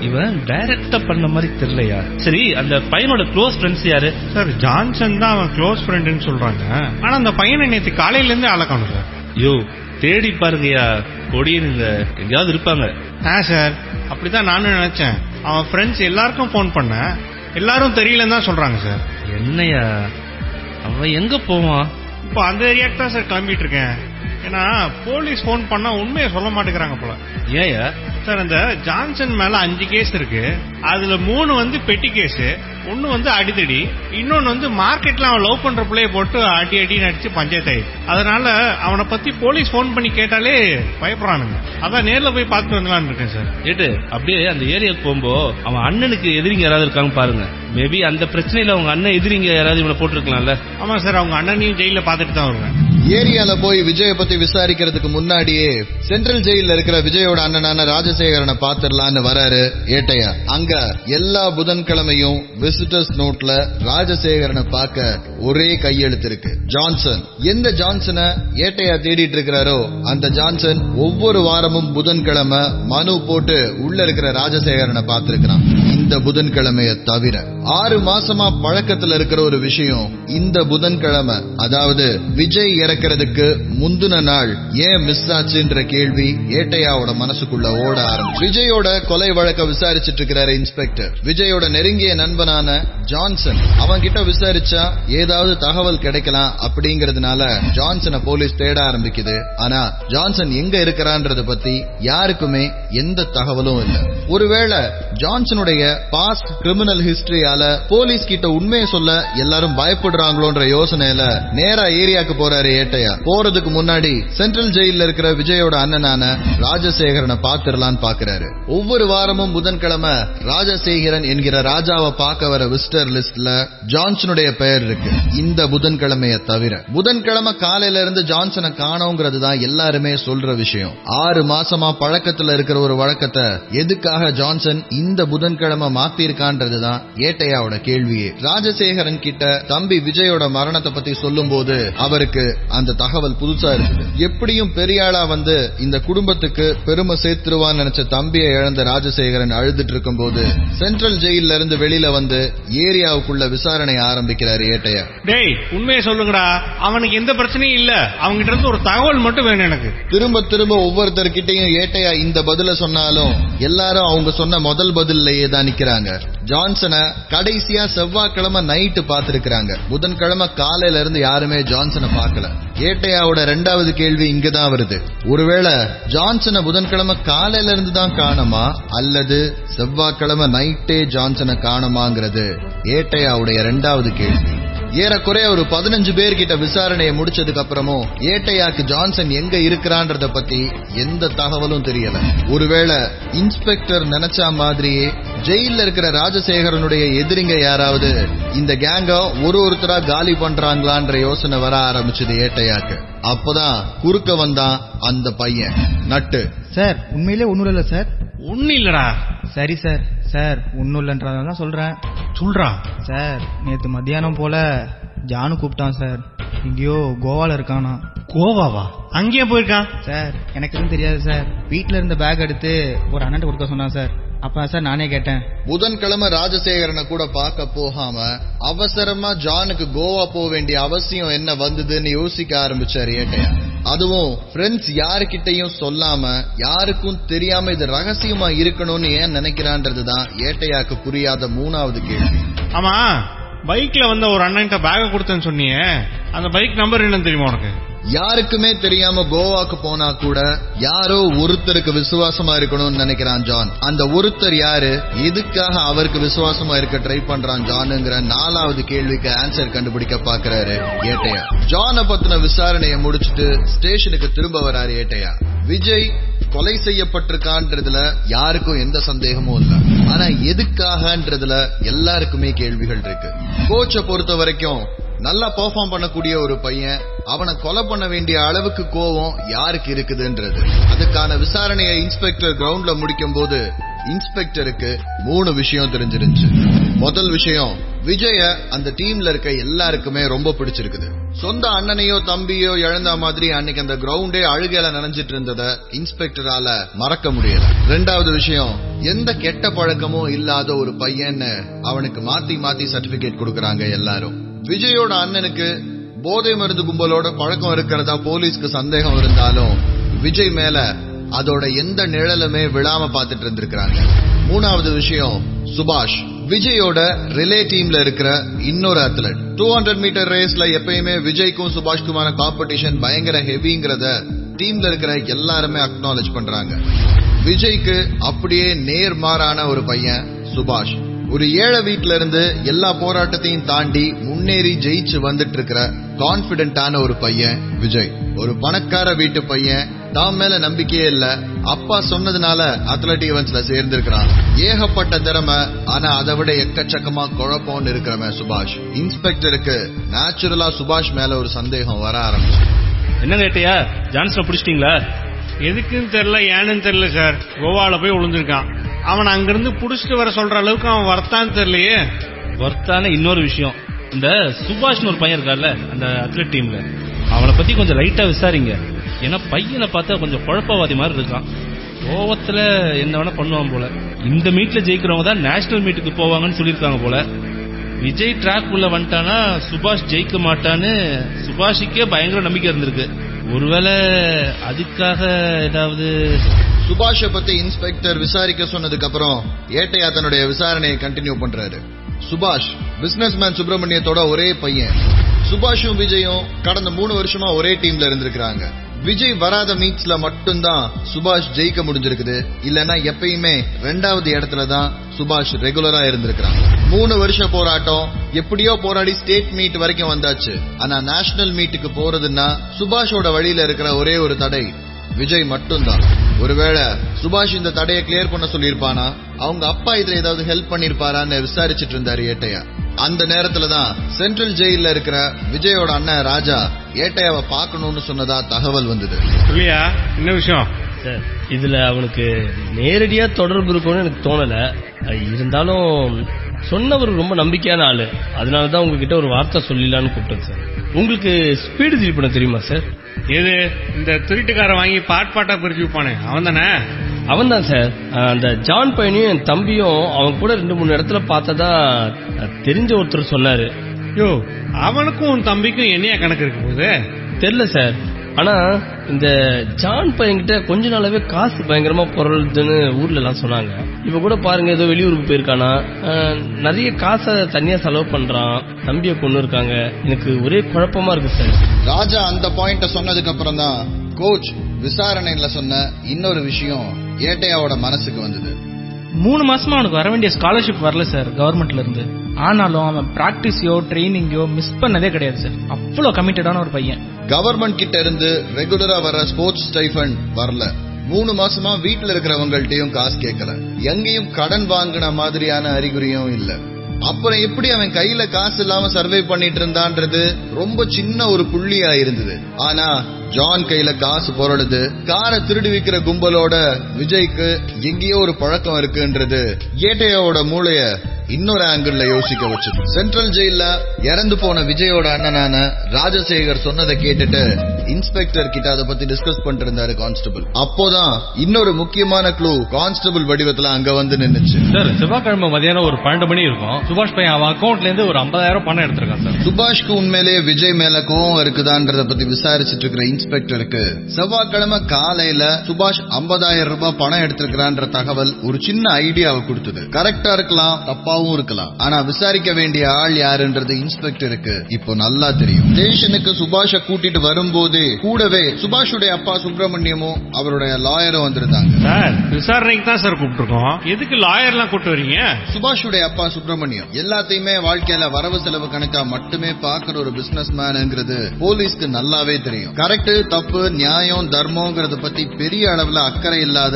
Speaker 2: இவன் டைரக்டா பண்ண மாதிரி தெரியலையா சரி அந்த பையனோட க்ளோஸ் ஃப்ரெண்ட்ஸ் யாரு
Speaker 6: சார் ஜான்சன் தான் அவன் க்ளோஸ் ஃப்ரெண்டுன்னு சொல்றாங்க ஆனா அந்த பையனை நேத்து காலையில இருந்தே அழகாணும் சார்
Speaker 2: யோ தேடி பாருங்கயா கொடியனுங்க எங்கேயாவது இருப்பாங்க
Speaker 6: ஆ சார் அப்படிதான் நானும் நினைச்சேன் அவன் ஃப்ரெண்ட்ஸ் எல்லாருக்கும் ஃபோன் பண்ணேன் எல்லாரும் தெரியலன்னு தான் சொல்றாங்க சார்
Speaker 2: என்னையா அவன் எங்க போவான்
Speaker 6: இப்போ அந்த ஏரியாக்கு தான் சார் கிளம்பிட்டு இருக்கேன் ஏன்னா போலீஸ் ஃபோன் பண்ணா உண்மையை சொல்ல மாட்டேங்கிறாங்க போல
Speaker 2: ஏயா
Speaker 6: சார் அந்த ஜான்சன் மேல அஞ்சு கேஸ் இருக்கு அதுல மூணு வந்து பெட்டி கேஸ் ஒன்னு வந்து அடிதடி இன்னொன்னு வந்து மார்க்கெட்ல அவன் லவ் பண்ற பிள்ளைய போட்டு அடி அடி அடிச்சு பஞ்சாயத்து ஆயிடுச்சு அதனால அவனை பத்தி போலீஸ் ஃபோன் பண்ணி கேட்டாலே பயப்படுறானுங்க அதான் நேர்ல போய் பார்த்துட்டு வந்துலான்னு இருக்கேன் சார்
Speaker 2: ஏட்டு அப்படியே அந்த ஏரியாவுக்கு போகும்போ அவன் அண்ணனுக்கு எதிரிங்க யாராவது இருக்காங்க பாருங்க மேபி அந்த பிரச்சனையில அவங்க அண்ணன் எதிரிங்க யாராவது இவனை போட்டிருக்கலாம்ல
Speaker 6: ஆமா சார் அவங்க அண்ணனையும் ஜெயில பார்த்துட்டு தான் வருவேன்
Speaker 1: ஏரியால போய் விஜய பத்தி விசாரிக்கிறதுக்கு முன்னாடியே சென்ட்ரல் ஜெயில இருக்கிற விஜயோட அண்ணனான ராஜசேகரனை பாத்துடலான்னு வராரு ஏட்டையா அங்க எல்லா புதன்கிழமையும் விசிட்டர்ஸ் நோட்ல ராஜசேகரனை பார்க்க ஒரே கையெழுத்து இருக்கு ஜான்சன் எந்த ஜான்சனை ஏட்டையா தேடிட்டு இருக்கிறாரோ அந்த ஜான்சன் ஒவ்வொரு வாரமும் புதன்கிழமை மனு போட்டு உள்ள இருக்கிற ராஜசேகரனை பார்த்திருக்கிறான் இந்த புதன்கிழமைய தவிர ஆறு மாசமா பழக்கத்துல இருக்கிற ஒரு விஷயம் இந்த புதன்கிழமை அதாவது விஜய் இறக்கிறதுக்கு முந்தின நாள் ஏன் மிஸ் ஆச்சுன்ற கேள்வி ஏட்டையாவோட மனசுக்குள்ள ஓட ஆரம்பிச்சு விஜயோட கொலை வழக்க விசாரிச்சிட்டு இருக்கிறாரு இன்ஸ்பெக்டர் விஜயோட நெருங்கிய நண்பனான ஜான்சன் அவங்க கிட்ட விசாரிச்சா ஏதாவது தகவல் கிடைக்கலாம் அப்படிங்கறதுனால ஜான்சனை போலீஸ் தேட ஆரம்பிக்குது ஆனா ஜான்சன் எங்க இருக்கிறான்றத பத்தி யாருக்குமே எந்த தகவலும் இல்ல ஒருவேளை ஜான்சனுடைய பாஸ்ட் கிரிமினல் ஹிஸ்டரியால போலீஸ் கிட்ட உண்மையை சொல்ல எல்லாரும் பயப்படுறாங்களோன்ற யோசனையில நேரா ஏரியாக்கு போறாரு ஏட்டையா போறதுக்கு முன்னாடி சென்ட்ரல் ஜெயில இருக்கிற விஜயோட அண்ணனான ராஜசேகரனை பாத்துடலான்னு பாக்குறாரு ஒவ்வொரு வாரமும் புதன்கிழமை ராஜசேகரன் என்கிற ராஜாவை பார்க்க வர விசிட்டர் லிஸ்ட்ல ஜான்சனுடைய பெயர் இருக்கு இந்த புதன்கிழமைய தவிர புதன்கிழமை காலையில இருந்து ஜான்சனை காணோங்கிறது தான் எல்லாருமே சொல்ற விஷயம் ஆறு மாசமா பழக்கத்துல இருக்கிற ஒரு வழக்கத்தை எதுக்காக ஜான்சன் இந்த புதன்கிழமை மாத்திருக்கான்றது தான் ஏட்டையாவோட கேள்வியே ராஜசேகரன் கிட்ட தம்பி விஜயோட மரணத்தை பத்தி சொல்லும் போது அவருக்கு அந்த தகவல் புதுசா இருக்குது எப்படியும் பெரிய ஆளா வந்து இந்த குடும்பத்துக்கு பெருமை சேர்த்துருவான்னு நினைச்ச தம்பியை இழந்த ராஜசேகரன் அழுதுட்டு இருக்கும் போது சென்ட்ரல் ஜெயில இருந்து வெளியில வந்து ஏரியாவுக்குள்ள விசாரணை ஆரம்பிக்கிறாரு ஏட்டையா
Speaker 6: டேய் உண்மையை சொல்லுங்கடா அவனுக்கு எந்த பிரச்சனையும் இல்ல அவங்கிட்ட இருந்து ஒரு தகவல் மட்டும் வேணும் எனக்கு
Speaker 1: திரும்ப திரும்ப ஒவ்வொருத்தர்கிட்டயும் ஏட்டையா இந்த பதில சொன்னாலும் எல்லாரும் அவங்க சொன்ன முதல் பதிலேயே தான் நிக்கிறாங்க ஜான்சனை கடைசியா செவ்வாய்க்கிழமை நைட்டு பார்த்திருக்கிறாங்க புதன்கிழமை காலையில இருந்து யாருமே ஜான்சனை பார்க்கல ஏட்டையாவோட ரெண்டாவது கேள்வி இங்கதான் வருது ஒருவேளை ஜான்சனை புதன்கிழமை காலையில இருந்து தான் காணுமா அல்லது செவ்வாய்க்கிழமை நைட்டே ஜான்சனை காணுமாங்கிறது ஏட்டையாவுடைய ரெண்டாவது கேள்வி ஏறக்குறைய ஒரு பதினஞ்சு பேர்கிட்ட விசாரணையை முடிச்சதுக்கு அப்புறமும் ஏட்டையாக்கு ஜான்சன் எங்க இருக்கிறான்றத பத்தி எந்த தகவலும் தெரியல ஒருவேளை இன்ஸ்பெக்டர் நினைச்ச மாதிரியே ஜெயில இருக்கிற ராஜசேகரனுடைய எதிரிங்க யாராவது இந்த கேங்க ஒரு ஒருத்தரா காலி பண்றாங்களான்ற யோசனை வர ஆரம்பிச்சது ஏட்டையாக்கு அப்பதான் குறுக்க வந்தான் அந்த பையன் நட்டு
Speaker 9: சார் உண்மையிலே ஒன்றும் இல்லை சார்
Speaker 6: ஒண்ணு இல்லடா
Speaker 9: சரி சார் சார் ஒன்றும் இல்லைன்றதான் தான் சொல்கிறேன்
Speaker 6: சொல்றா
Speaker 9: சார் நேற்று மத்தியானம் போல ஜானு கூப்பிட்டான் சார் எங்கேயோ கோவால இருக்கானா
Speaker 6: கோவாவா அங்கேயே போயிருக்கான்
Speaker 9: சார் எனக்கு எதுவும் தெரியாது சார் வீட்டில் இருந்த பேக் எடுத்து ஒரு அண்ணன் கொடுக்க சொன்னான் சார் அப்போ சார் நானே கேட்டேன்
Speaker 1: புதன்கிழமை ராஜசேகரனை கூட பார்க்க போகாம அவசரமா ஜானுக்கு கோவா போக வேண்டிய அவசியம் என்ன வந்ததுன்னு யோசிக்க ஆரம்பிச்சாரு ஏட்டையா அதுவும் ஃப்ரெண்ட்ஸ் யாருக்கிட்டையும் சொல்லாம யாருக்கும் தெரியாம இது ரகசியமா இருக்கணும்னு ஏன் நினைக்கிறான்றதுதான் ஏட்டையாக்கு புரியாத மூணாவது கேள்வி
Speaker 6: ஆமா பைக்ல வந்த ஒரு அண்ணன்ட்ட பேக கொடுத்தேன்னு சொன்னியே அந்த பைக் நம்பர் என்னன்னு தெரியுமா உனக்கு
Speaker 1: யாருக்குமே தெரியாம கோவாக்கு போனா கூட யாரோ ஒருத்தருக்கு விசுவாசமா இருக்கணும்னு நினைக்கிறான் ஜான் அந்த ஒருத்தர் யாரு எதுக்காக அவருக்கு விசுவாசமா இருக்க ட்ரை பண்றான் ஜானுங்கிற நாலாவது கேள்விக்கு ஆன்சர் கண்டுபிடிக்க பாக்குறாரு ஏட்டையா ஜானை பத்தின விசாரணையை முடிச்சிட்டு ஸ்டேஷனுக்கு திரும்ப வராரு ஏட்டையா விஜய் கொலை செய்யப்பட்டிருக்கான்றதுல யாருக்கும் எந்த சந்தேகமும் இல்ல ஆனா எதுக்காகன்றதுல எல்லாருக்குமே கேள்விகள் இருக்கு கோச்சை பொறுத்த வரைக்கும் நல்லா பெர்ஃபார்ம் பண்ணக்கூடிய ஒரு பையன் அவனை கொலை பண்ண வேண்டிய அளவுக்கு கோவம் யாருக்கு இருக்குதுன்றது அதுக்கான விசாரணையை இன்ஸ்பெக்டர் கிரவுண்ட்ல முடிக்கும் போது இன்ஸ்பெக்டருக்கு மூணு விஷயம் தெரிஞ்சிருந்துச்சு முதல் விஷயம் விஜய அந்த டீம்ல இருக்க எல்லாருக்குமே ரொம்ப பிடிச்சிருக்குது சொந்த அண்ணனையோ தம்பியோ இழந்த மாதிரி அன்னைக்கு அந்த கிரவுண்டே அழுகையில நனைஞ்சிட்டு இருந்தத இன்ஸ்பெக்டரால மறக்க முடியல ரெண்டாவது விஷயம் எந்த கெட்ட பழக்கமும் இல்லாத ஒரு பையன்னு அவனுக்கு மாத்தி மாத்தி சர்டிபிகேட் கொடுக்கறாங்க எல்லாரும் விஜயோட அண்ணனுக்கு போதை மருந்து கும்பலோட பழக்கம் இருக்கிறதா போலீஸ்க்கு சந்தேகம் இருந்தாலும் விஜய் மேல அதோட எந்த நிழலுமே விழாம பார்த்துட்டு இருந்திருக்காங்க மூணாவது விஷயம் சுபாஷ் விஜயோட ரிலே டீம்ல இருக்கிற இன்னொரு அத்லட் டூ ஹண்ட்ரட் மீட்டர் ரேஸ்ல எப்பயுமே விஜய்க்கும் சுபாஷ்க்குமான காம்படிஷன் பயங்கர ஹெவிங்கிறத டீம்ல இருக்கிற எல்லாருமே அக்னாலேஜ் பண்றாங்க விஜய்க்கு அப்படியே நேர்மாறான ஒரு பையன் சுபாஷ் ஒரு ஏழை வீட்ல இருந்து எல்லா போராட்டத்தையும் தாண்டி முன்னேறி ஜெயிச்சு வந்துட்டு இருக்கிற கான்பிடென்டான ஒரு பையன் விஜய் ஒரு பணக்கார வீட்டு பையன் தான் மேல நம்பிக்கையே இல்ல அப்பா சொன்னதுனால அத்லட்டிக் ஈவெண்ட்ஸ்ல சேர்ந்திருக்கிறான் ஏகப்பட்ட திறமை ஆனா அதை விட எக்கச்சக்கமா குழப்பம்னு இருக்கிறவன் சுபாஷ் இன்ஸ்பெக்டருக்கு நேச்சுரலா சுபாஷ் மேல ஒரு சந்தேகம் வர ஆரம்பிச்சு
Speaker 2: என்ன கேட்டியா ஜான்சனை பிடிச்சிட்டீங்களா
Speaker 6: எதுக்குன்னு தெரியல ஏன்னு தெரியல சார் கோவால போய் விழுந்திருக்கான் அவன் அங்கிருந்து புடிச்சிட்டு வர சொல்ற அளவுக்கு அவன் வரத்தான்னு தெரியலையே
Speaker 2: ஒர்த்தான இன்னொரு விஷயம் இந்த சுபாஷ்னு ஒரு பையன் இருக்கார்ல அந்த அத்லெட் டீம்ல அவனை பத்தி கொஞ்சம் லைட்டா விசாரிங்க ஏன்னா பையனை பார்த்தா கொஞ்சம் குழப்பவாதி மாதிரி இருக்கான் கோவத்துல என்ன வேணா பண்ணுவான் போல இந்த மீட்ல ஜெயிக்கிறவங்க தான் நேஷனல் மீட்டுக்கு போவாங்கன்னு சொல்லியிருக்காங்க போல விஜய் ட்ராக் உள்ள வந்துட்டானா சுபாஷ் ஜெயிக்க மாட்டான்னு சுபாஷுக்கே பயங்கர நம்பிக்கை இருந்திருக்கு ஒருவேளை அதுக்காக ஏதாவது
Speaker 1: சுபாஷ பத்தி இன்ஸ்பெக்டர் விசாரிக்க சொன்னதுக்கு அப்புறம் ஏட்டையா தன்னுடைய விசாரணையை கண்டினியூ பண்றாரு சுபாஷ் பிசினஸ்மேன் சுப்பிரமணியத்தோட ஒரே பையன் சுபாஷும் விஜயும் கடந்த மூணு வருஷமா ஒரே டீம்ல இருந்திருக்காங்க விஜய் வராத மீட்ஸ்ல மட்டும்தான் சுபாஷ் ஜெயிக்க முடிஞ்சிருக்குது இல்லனா எப்பயுமே ரெண்டாவது இடத்துல தான் சுபாஷ் ரெகுலரா இருந்திருக்கிறாங்க மூணு வருஷ போராட்டம் எப்படியோ போராடி ஸ்டேட் மீட் வரைக்கும் வந்தாச்சு ஆனா நேஷனல் மீட்டுக்கு போறதுன்னா சுபாஷோட வழியில இருக்கிற ஒரே ஒரு தடை விஜய் மட்டும்தான் ஒருவேளை சுபாஷ் இந்த தடையை கிளியர் பண்ண சொல்லியிருப்பானா அவங்க அப்பா இதுல ஏதாவது ஹெல்ப் பண்ணிருப்பாரான்னு விசாரிச்சிட்டு இருந்தாரு ஏட்டையா அந்த நேரத்துல தான் சென்ட்ரல் ஜெயில இருக்கிற விஜயோட அண்ணன் ராஜா ஏட்டையாவை பார்க்கணும்னு சொன்னதா தகவல் வந்தது
Speaker 6: சொல்லியா என்ன விஷயம்
Speaker 10: சார் இதுல அவனுக்கு நேரடியா தொடர்பு இருக்கும்னு எனக்கு தோணல அஹ் இருந்தாலும் சொன்னவர் ரொம்ப நம்பிக்கையான ஆளு அதனால தான் உங்ககிட்ட ஒரு வார்த்தை சொல்லிடலான்னு கூப்பிட்டேன் சார் உங்களுக்கு ஸ்பீடு திருப்பி பண்ண தெரியுமா சார்
Speaker 6: எது இந்த திருட்டுக்காரன் வாங்கி பாட் பாட்டா பிரிச்சு விப்பானே அவன் தானே
Speaker 10: அவன் தான் சார் அஹ் அந்த ஜான் பையனையும் என் தம்பியும் அவன் கூட ரெண்டு மூணு இடத்துல பார்த்ததா அஹ், தெரிஞ்ச ஒருத்தர் சொன்னாரு
Speaker 6: யோ அவனுக்கும் உன் தம்பிக்கும் என்னையா கணக்கு இருக்கு போகுது
Speaker 10: தெரியல சார் ஆனா இந்த ஜான் பையன்கிட்ட கொஞ்ச நாளாவே காசு பயங்கரமா பொருள்துன்னு ஊர்ல எல்லாம் சொன்னாங்க இப்ப கூட பாருங்க ஏதோ வெளியூருக்கு போயிருக்கானா அஹ், நிறைய காசை தனியா செலவு பண்றான் தம்பிய கொண்டு இருக்காங்க எனக்கு ஒரே குழப்பமா இருக்கு சார்
Speaker 1: ராஜா அந்த பாயிண்ட சொன்னதுக்கு அப்புறம் தான் கோச் விசாரணையில சொன்ன இன்னொரு விஷயம் ஏட்டையாவோட மனசுக்கு வந்தது
Speaker 3: மூணு மாசமா அவனுக்கு வர வேண்டிய ஸ்காலர்ஷிப் வரல சார் கவர்மெண்ட்ல இருந்து ஆனாலும் அவன் பிராக்டிஸையோ ட்ரைனிங்கோ மிஸ் பண்ணதே கிடையாது சார் அவ்வளோ கமிட்டடான ஒரு பையன்
Speaker 1: கவர்மெண்ட் கிட்ட இருந்து ரெகுலரா வர ஸ்போர்ட்ஸ் ஸ்டைஃபண்ட் வரல மூணு மாசமா வீட்டுல இருக்கிறவங்கள்ட்டயும் காசு கேட்கல எங்கேயும் கடன் வாங்கின மாதிரியான அறிகுறியும் இல்ல அப்புறம் எப்படி அவன் கையில காசு இல்லாம சர்வே பண்ணிட்டு இருந்தான்றது ரொம்ப சின்ன ஒரு புள்ளியா இருந்தது ஆனா ஜான் கையில காசு புரளுது காரை திருடி விக்கிற கும்பலோட விஜய்க்கு எங்கேயோ ஒரு பழக்கம் இருக்குன்றது ஏட்டையோட மூளைய இன்னொரு ஆங்கிள் யோசிக்க வச்சது சென்ட்ரல் ஜெயில இறந்து போன விஜயோட அண்ணனான ராஜசேகர் சொன்னதை கேட்டுட்டு இன்ஸ்பெக்டர் கிட்ட அதை பத்தி டிஸ்கஸ் பண்ணிட்டு இருந்தாரு கான்ஸ்டபிள் அப்போதான் இன்னொரு முக்கியமான க்ளூ கான்ஸ்டபிள் வடிவத்துல அங்க வந்து நின்னுச்சு
Speaker 7: சார் செவ்வாய்க்கிழமை மதியானம் ஒரு பன்னெண்டு மணி இருக்கும் சுபாஷ் பையன் அவன் அக்கௌண்ட்ல இருந்து ஒரு ஐம்பதாயிரம் பணம் எடுத்திருக்கான் சார்
Speaker 1: சுபாஷ்க்கு உண்மையிலேயே விஜய் மேல கோவம் இருக்குதான்றத பத்தி விசாரிச்சுட்டு இருக்கிற இன்ஸ்பெக்டருக்கு செவ்வாய்க்கிழமை காலையில சுபாஷ் 50000 ரூபாய் பணம் எடுத்திருக்கிறான்ற தகவல் ஒரு சின்ன ஐடியாவை கொடுத்தது கரெக்டா இருக்கலாம் தப்பாவும் இருக்கலாம் ஆனா விசாரிக்க வேண்டிய ஆள் யாருன்றது இன்ஸ்பெக்டருக்கு இப்போ நல்லா தெரியும் ஸ்டேஷனுக்கு சுபாஷ கூட்டிட்டு வரும்போது கூடவே சுபாஷுடைய அப்பா சுப்பிரமணியமும் அவருடைய லாயரும் வந்திருந்தாங்க
Speaker 6: சார் விசாரணைக்கு தான் சார் கூப்பிட்டுருக்கோம் எதுக்கு லாயர்லாம் கூட்டு வரீங்க
Speaker 1: சுபாஷுடைய அப்பா சுப்பிரமணியம் எல்லாத்தையுமே வாழ்க்கையில வரவு செலவு கணக்கா மட்டுமே பாக்குற ஒரு பிசினஸ் மேனுங்கிறது போலீஸ்க்கு நல்லாவே தெரியும் கரெக்ட் தப்பு நியாயம் தர்மங்கிறத பத்தி பெரிய அளவுல அக்கறை இல்லாத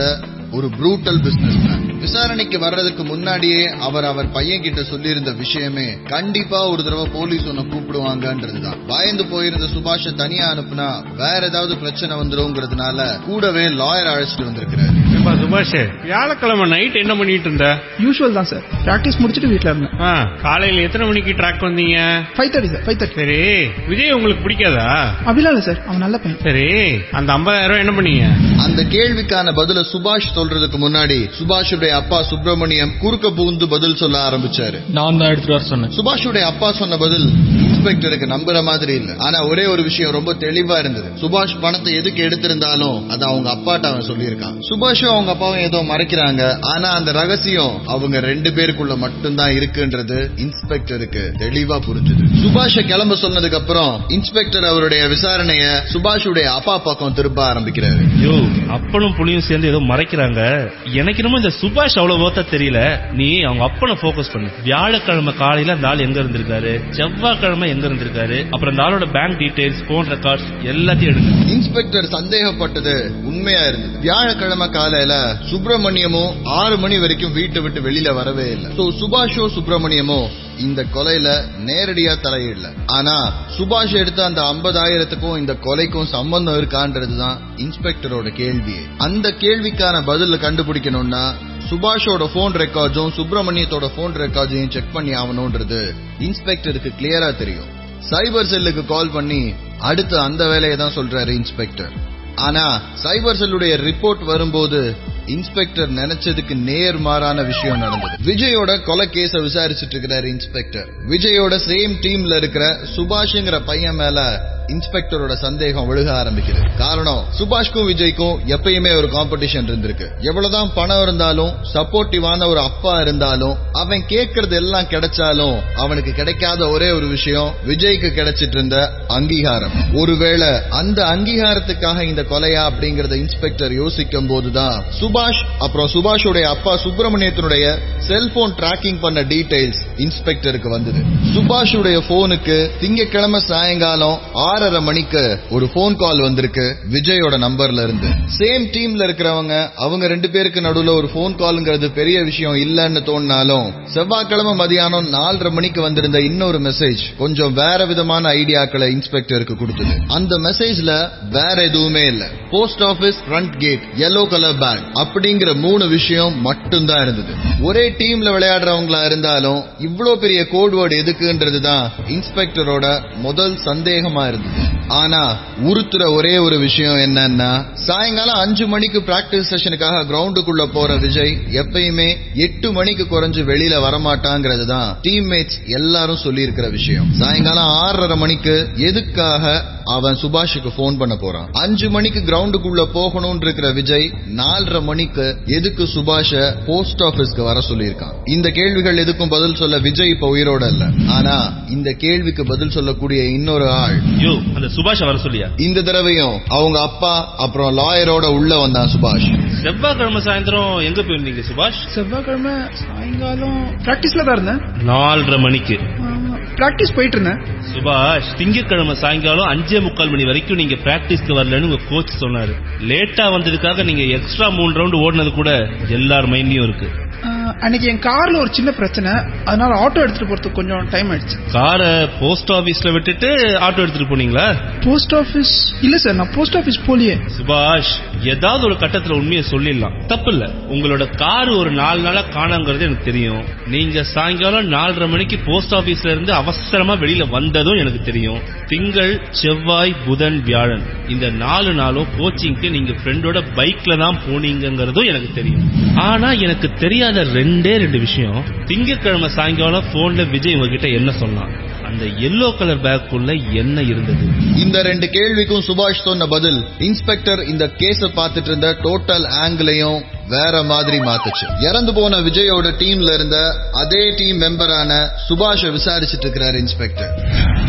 Speaker 1: ஒரு ப்ரூட்டல் பிசினஸ் மேன் விசாரணைக்கு வர்றதுக்கு முன்னாடியே அவர் அவர் பையன் கிட்ட சொல்லியிருந்த விஷயமே கண்டிப்பா ஒரு தடவை போலீஸ் உன்னை கூப்பிடுவாங்கன்றதுதான் பயந்து போயிருந்த சுபாஷ தனியா அனுப்புனா வேற ஏதாவது பிரச்சனை வந்துருங்கிறதுனால கூடவே லாயர் அழைச்சிட்டு வந்திருக்கிறாரு
Speaker 6: ஏப்பா சுபாஷ் வியாழக்கிழமை நைட் என்ன பண்ணிட்டு இருந்த
Speaker 11: யூஷுவல் தான் சார் பிராக்டிஸ் முடிச்சிட்டு வீட்ல இருந்தேன்
Speaker 6: ஆ, காலையில எத்தனை மணிக்கு ட்ராக் வந்தீங்க
Speaker 11: five thirty sir five thirty
Speaker 6: சரி விஜய் உங்களுக்கு பிடிக்காதா
Speaker 11: அப்படிலாம் இல்லை சார் அவன் நல்ல பையன்
Speaker 6: சரி அந்த 50000 ரூபாய் என்ன பண்ணீங்க
Speaker 1: அந்த கேள்விக்கான பதில சுபாஷ் சொல்றதுக்கு முன்னாடி சுபாஷுடைய அப்பா சுப்பிரமணியம் குறுக்க புகுந்து பதில் சொல்ல ஆரம்பிச்சாரு
Speaker 3: நான் தான் எடுத்துட்டு வர சொன்னேன்
Speaker 1: சுபாஷுடைய அப்பா சொன்ன பதில் இன்ஸ்பெக்டருக்கு நம்புற மாதிரி இல்ல ஆனா ஒரே ஒரு விஷயம் ரொம்ப தெளிவா இருந்தது சுபாஷ் பணத்தை எதுக்கு எடுத்திருந்தாலும் அது அவங்க அப்பாட்ட அவன் சொல்லியிருக்கான் சுபாஷும் அவங்க அப்பாவும் ஏதோ மறைக்கிறாங்க ஆனா அந்த ரகசியம் அவங்க ரெண்டு பேருக்குள்ள மட்டும்தான் இருக்குன்றது இன்ஸ்பெக்டருக்கு தெளிவா புரிஞ்சுது சுபாஷ கிளம்ப சொன்னதுக்கு அப்புறம் இன்ஸ்பெக்டர் அவருடைய விசாரணைய சுபாஷுடைய அப்பா பக்கம் திருப்ப ஆரம்பிக்கிறாரு
Speaker 2: யோ அப்பனும் புளியும் சேர்ந்து ஏதோ மறைக்கிறாங்க எனக்கு என்னமோ இந்த சுபாஷ் அவ்வளவு ஓத்த தெரியல நீ அவங்க அப்பனை ஃபோக்கஸ் பண்ணு வியாழக்கிழமை காலையில அந்த ஆள் எங்க இருந்திருக்காரு செவ்வாய்க்கிழமை எங்க இருந்திருக்காரு அப்புறம் அந்த ஆளோட பேங்க் டீடைல்ஸ் போன் ரெக்கார்ட்ஸ் எல்லாத்தையும் எடுங்க
Speaker 1: இன்ஸ்பெக்டர் சந்தேகப்பட்டது உண்மையா இருந்தது வியாழக்கிழமை காலையில சுப்பிரமணியமும் ஆறு மணி வரைக்கும் வீட்டை விட்டு வெளியில வரவே இல்லை சோ சுபாஷோ சுப்பிரமணியமோ இந்த கொலையில நேரடியா தலையிடல ஆனா சுபாஷ் எடுத்த அந்த 50000த்துக்கும் இந்த கொலைக்கும் சம்பந்தம் இருக்கான்றதுதான் இன்ஸ்பெக்டரோட கேள்வி அந்த கேள்விக்கான பதில கண்டுபிடிக்கணும்னா சுபாஷோட போன் ரெக்கார்ட்ஸும் சுப்பிரமணியத்தோட போன் ரெக்கார்ட்ஸையும் செக் பண்ணி ஆகணும்ன்றது இன்ஸ்பெக்டருக்கு கிளியரா தெரியும் சைபர் செல்லுக்கு கால் பண்ணி அடுத்து அந்த வேலையை தான் சொல்றாரு இன்ஸ்பெக்டர் ஆனா சைபர் செல்லுடைய ரிப்போர்ட் வரும்போது இன்ஸ்பெக்டர் நினைச்சதுக்கு நேர்மாறான விஷயம் நடந்தது விஜயோட கொலை கேஸ விசாரிச்சுட்டு இருக்கிறாரு இன்ஸ்பெக்டர் விஜயோட சேம் டீம்ல இருக்கிற சுபாஷ்ங்கிற பையன் மேல இன்ஸ்பெக்டரோட சந்தேகம் விழுக ஆரம்பிக்குது காரணம் சுபாஷ்க்கும் விஜய்க்கும் எப்பயுமே ஒரு காம்படிஷன் இருந்திருக்கு எவ்வளவுதான் பணம் இருந்தாலும் சப்போர்ட்டிவான ஒரு அப்பா இருந்தாலும் அவன் கேட்கறது எல்லாம் கிடைச்சாலும் அவனுக்கு கிடைக்காத ஒரே ஒரு விஷயம் விஜய்க்கு கிடைச்சிட்டு இருந்த அங்கீகாரம் ஒருவேளை அந்த அங்கீகாரத்துக்காக இந்த கொலையா அப்படிங்கறத இன்ஸ்பெக்டர் யோசிக்கும் போதுதான் சுபாஷ் அப்புறம் சுபாஷுடைய அப்பா சுப்பிரமணியத்தினுடைய செல்போன் டிராக்கிங் பண்ண டீடைல்ஸ் இன்ஸ்பெக்டருக்கு வந்தது சுபாஷுடைய போனுக்கு திங்கட்கிழமை சாயங்காலம் ஆறரை மணிக்கு ஒரு போன் கால் வந்திருக்கு விஜயோட நம்பர்ல இருந்து சேம் டீம்ல இருக்கிறவங்க அவங்க ரெண்டு பேருக்கு நடுவுல ஒரு போன் கால்ங்கிறது பெரிய விஷயம் இல்லன்னு தோணினாலும் செவ்வாய்க்கிழமை மதியானம் நாலரை மணிக்கு வந்திருந்த இன்னொரு மெசேஜ் கொஞ்சம் வேற விதமான ஐடியாக்களை இன்ஸ்பெக்டருக்கு கொடுத்தது அந்த மெசேஜ்ல வேற எதுவுமே இல்ல post office front gate yellow colour bag அப்படிங்கிற மூணு விஷயம் மட்டும்தான் இருந்தது ஒரே டீம்ல விளையாடுறவங்களா இருந்தாலும் இவ்ளோ பெரிய கோட் வேர்டு எதுக்குன்றது தான் இன்ஸ்பெக்டரோட முதல் சந்தேகமா இருந்தது ஆனா உறுத்துற ஒரே ஒரு விஷயம் என்னன்னா சாயங்காலம் அஞ்சு மணிக்கு பிராக்டிஸ் செஷனுக்காக கிரவுண்டுக்குள்ள போற விஜய் எப்பயுமே எட்டு மணிக்கு குறைஞ்சு வெளியில வரமாட்டாங்கிறது தான் டீம்மேட்ஸ் எல்லாரும் சொல்லி இருக்கிற விஷயம் சாயங்காலம் ஆறரை மணிக்கு எதுக்காக அவன் சுபாஷுக்கு போன் பண்ண போறான் அஞ்சு மணிக்கு கிரவுண்டுக்குள்ள போகணும்னு இருக்கிற விஜய் நாலரை மணிக்கு எதுக்கு சுபாஷ போஸ்ட் ஆபீஸ்க்கு வர சொல்லியிருக்கான் இந்த கேள்விகள் எதுக்கும் பதில் சொல்ல விஜய் இப்ப உயிரோட இல்ல ஆனா இந்த கேள்விக்கு பதில் சொல்லக்கூடிய இன்னொரு ஆள்
Speaker 2: யோ அந்த சுபாஷ் வர சொல்லியா
Speaker 1: இந்த தடவையும் அவங்க அப்பா அப்புறம் லாயரோட உள்ள வந்தான் சுபாஷ்
Speaker 2: செவ்வாய்க்கிழமை சாயந்தரம் எங்க போயிருந்தீங்க சுபாஷ்
Speaker 11: செவ்வாய்க்கிழமை சாயங்காலம் பிராக்டிஸ்ல தான் இருந்தேன்
Speaker 2: நாலரை மணிக்கு
Speaker 11: பிராக்டிஸ் போயிட்டு இருந்தேன்
Speaker 2: சுபாஷ் திங்கட்கிழமை சாயங்காலம் அஞ்சே முக்கால் மணி வரைக்கும் நீங்க பிராக்டிஸ்க்கு வரலன்னு உங்க கோச் சொன்னாரு லேட்டா வந்ததுக்காக நீங்க எக்ஸ்ட்ரா மூணு ரவுண்ட் ஓடினது கூட எல்லார் மைண்ட்லயும் இருக்கு
Speaker 11: ஆஹ், அன்னைக்கு என் கார்ல ஒரு சின்ன பிரச்சனை அதனால ஆட்டோ எடுத்துட்டு போறதுக்கு கொஞ்சம் டைம் ஆயிடுச்சு
Speaker 2: காரை போஸ்ட் ஆபீஸ்ல விட்டுட்டு ஆட்டோ எடுத்துட்டு போனீங்களா
Speaker 11: போஸ்ட் ஆபீஸ் இல்ல சார் நான் போஸ்ட் ஆபீஸ் போலியே
Speaker 2: சுபாஷ் ஏதாவது ஒரு கட்டத்துல உண்மையை சொல்லிடலாம் தப்பு இல்ல உங்களோட கார் ஒரு நாலு நாளா காணாங்கிறது எனக்கு தெரியும் நீங்க சாயங்காலம் நாலரை மணிக்கு போஸ்ட் ஆபீஸ்ல இருந்து அவசரமா வெளியில வந்ததும் எனக்கு தெரியும் திங்கள் செவ்வாய் புதன் வியாழன் இந்த நாலு நாளும் கோச்சிங்க்கு நீங்க ஃப்ரெண்டோட பைக்ல தான் போனீங்கங்கிறதும் எனக்கு தெரியும் ஆனா எனக்கு தெரியாத ரெண்டே ரெண்டு விஷயம் திங்கட்கிழமை சாயங்காலம் போன்ல விஜய் உங்ககிட்ட என்ன சொன்னான் அந்த எல்லோ கலர் பேக்குள்ள என்ன இருந்தது
Speaker 1: இந்த ரெண்டு கேள்விக்கும் சுபாஷ் சொன்ன பதில் இன்ஸ்பெக்டர் இந்த கேஸ பார்த்துட்டு இருந்த டோட்டல் ஆங்கிளையும் வேற மாதிரி மாத்துச்சு இறந்து போன விஜயோட டீம்ல இருந்த அதே டீம் மெம்பரான சுபாஷ விசாரிச்சிட்டு இருக்கிறாரு இன்ஸ்பெக்டர்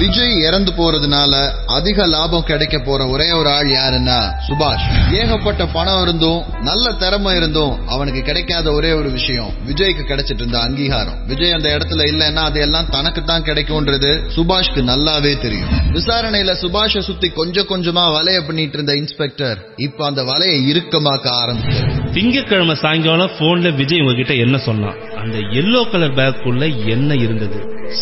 Speaker 1: விஜய் இறந்து போறதுனால அதிக லாபம் கிடைக்க போற ஒரே ஒரு ஆள் யாருன்னா சுபாஷ் ஏகப்பட்ட பணம் இருந்தும் நல்ல திறமை இருந்தும் அவனுக்கு கிடைக்காத ஒரே ஒரு விஷயம் விஜய்க்கு கிடைச்சிட்டு இருந்த அங்கீகாரம் விஜய் அந்த இடத்துல இல்லைன்னா அது எல்லாம் தனக்கு தான் கிடைக்கும்ன்றது சுபாஷ்க்கு நல்லாவே தெரியும் விசாரணையில சுபாஷ சுத்தி கொஞ்சம் கொஞ்சமா வலைய பண்ணிட்டு இருந்த இன்ஸ்பெக்டர் இப்ப அந்த வலையை இறுக்கமாக்க ஆரம்பிச்சார்
Speaker 2: திங்கட்கிழமை சாயங்காலம் போன்ல விஜய் உங்ககிட்ட என்ன சொன்னான் அந்த எல்லோ கலர் பேக்குள்ள என்ன இருந்தது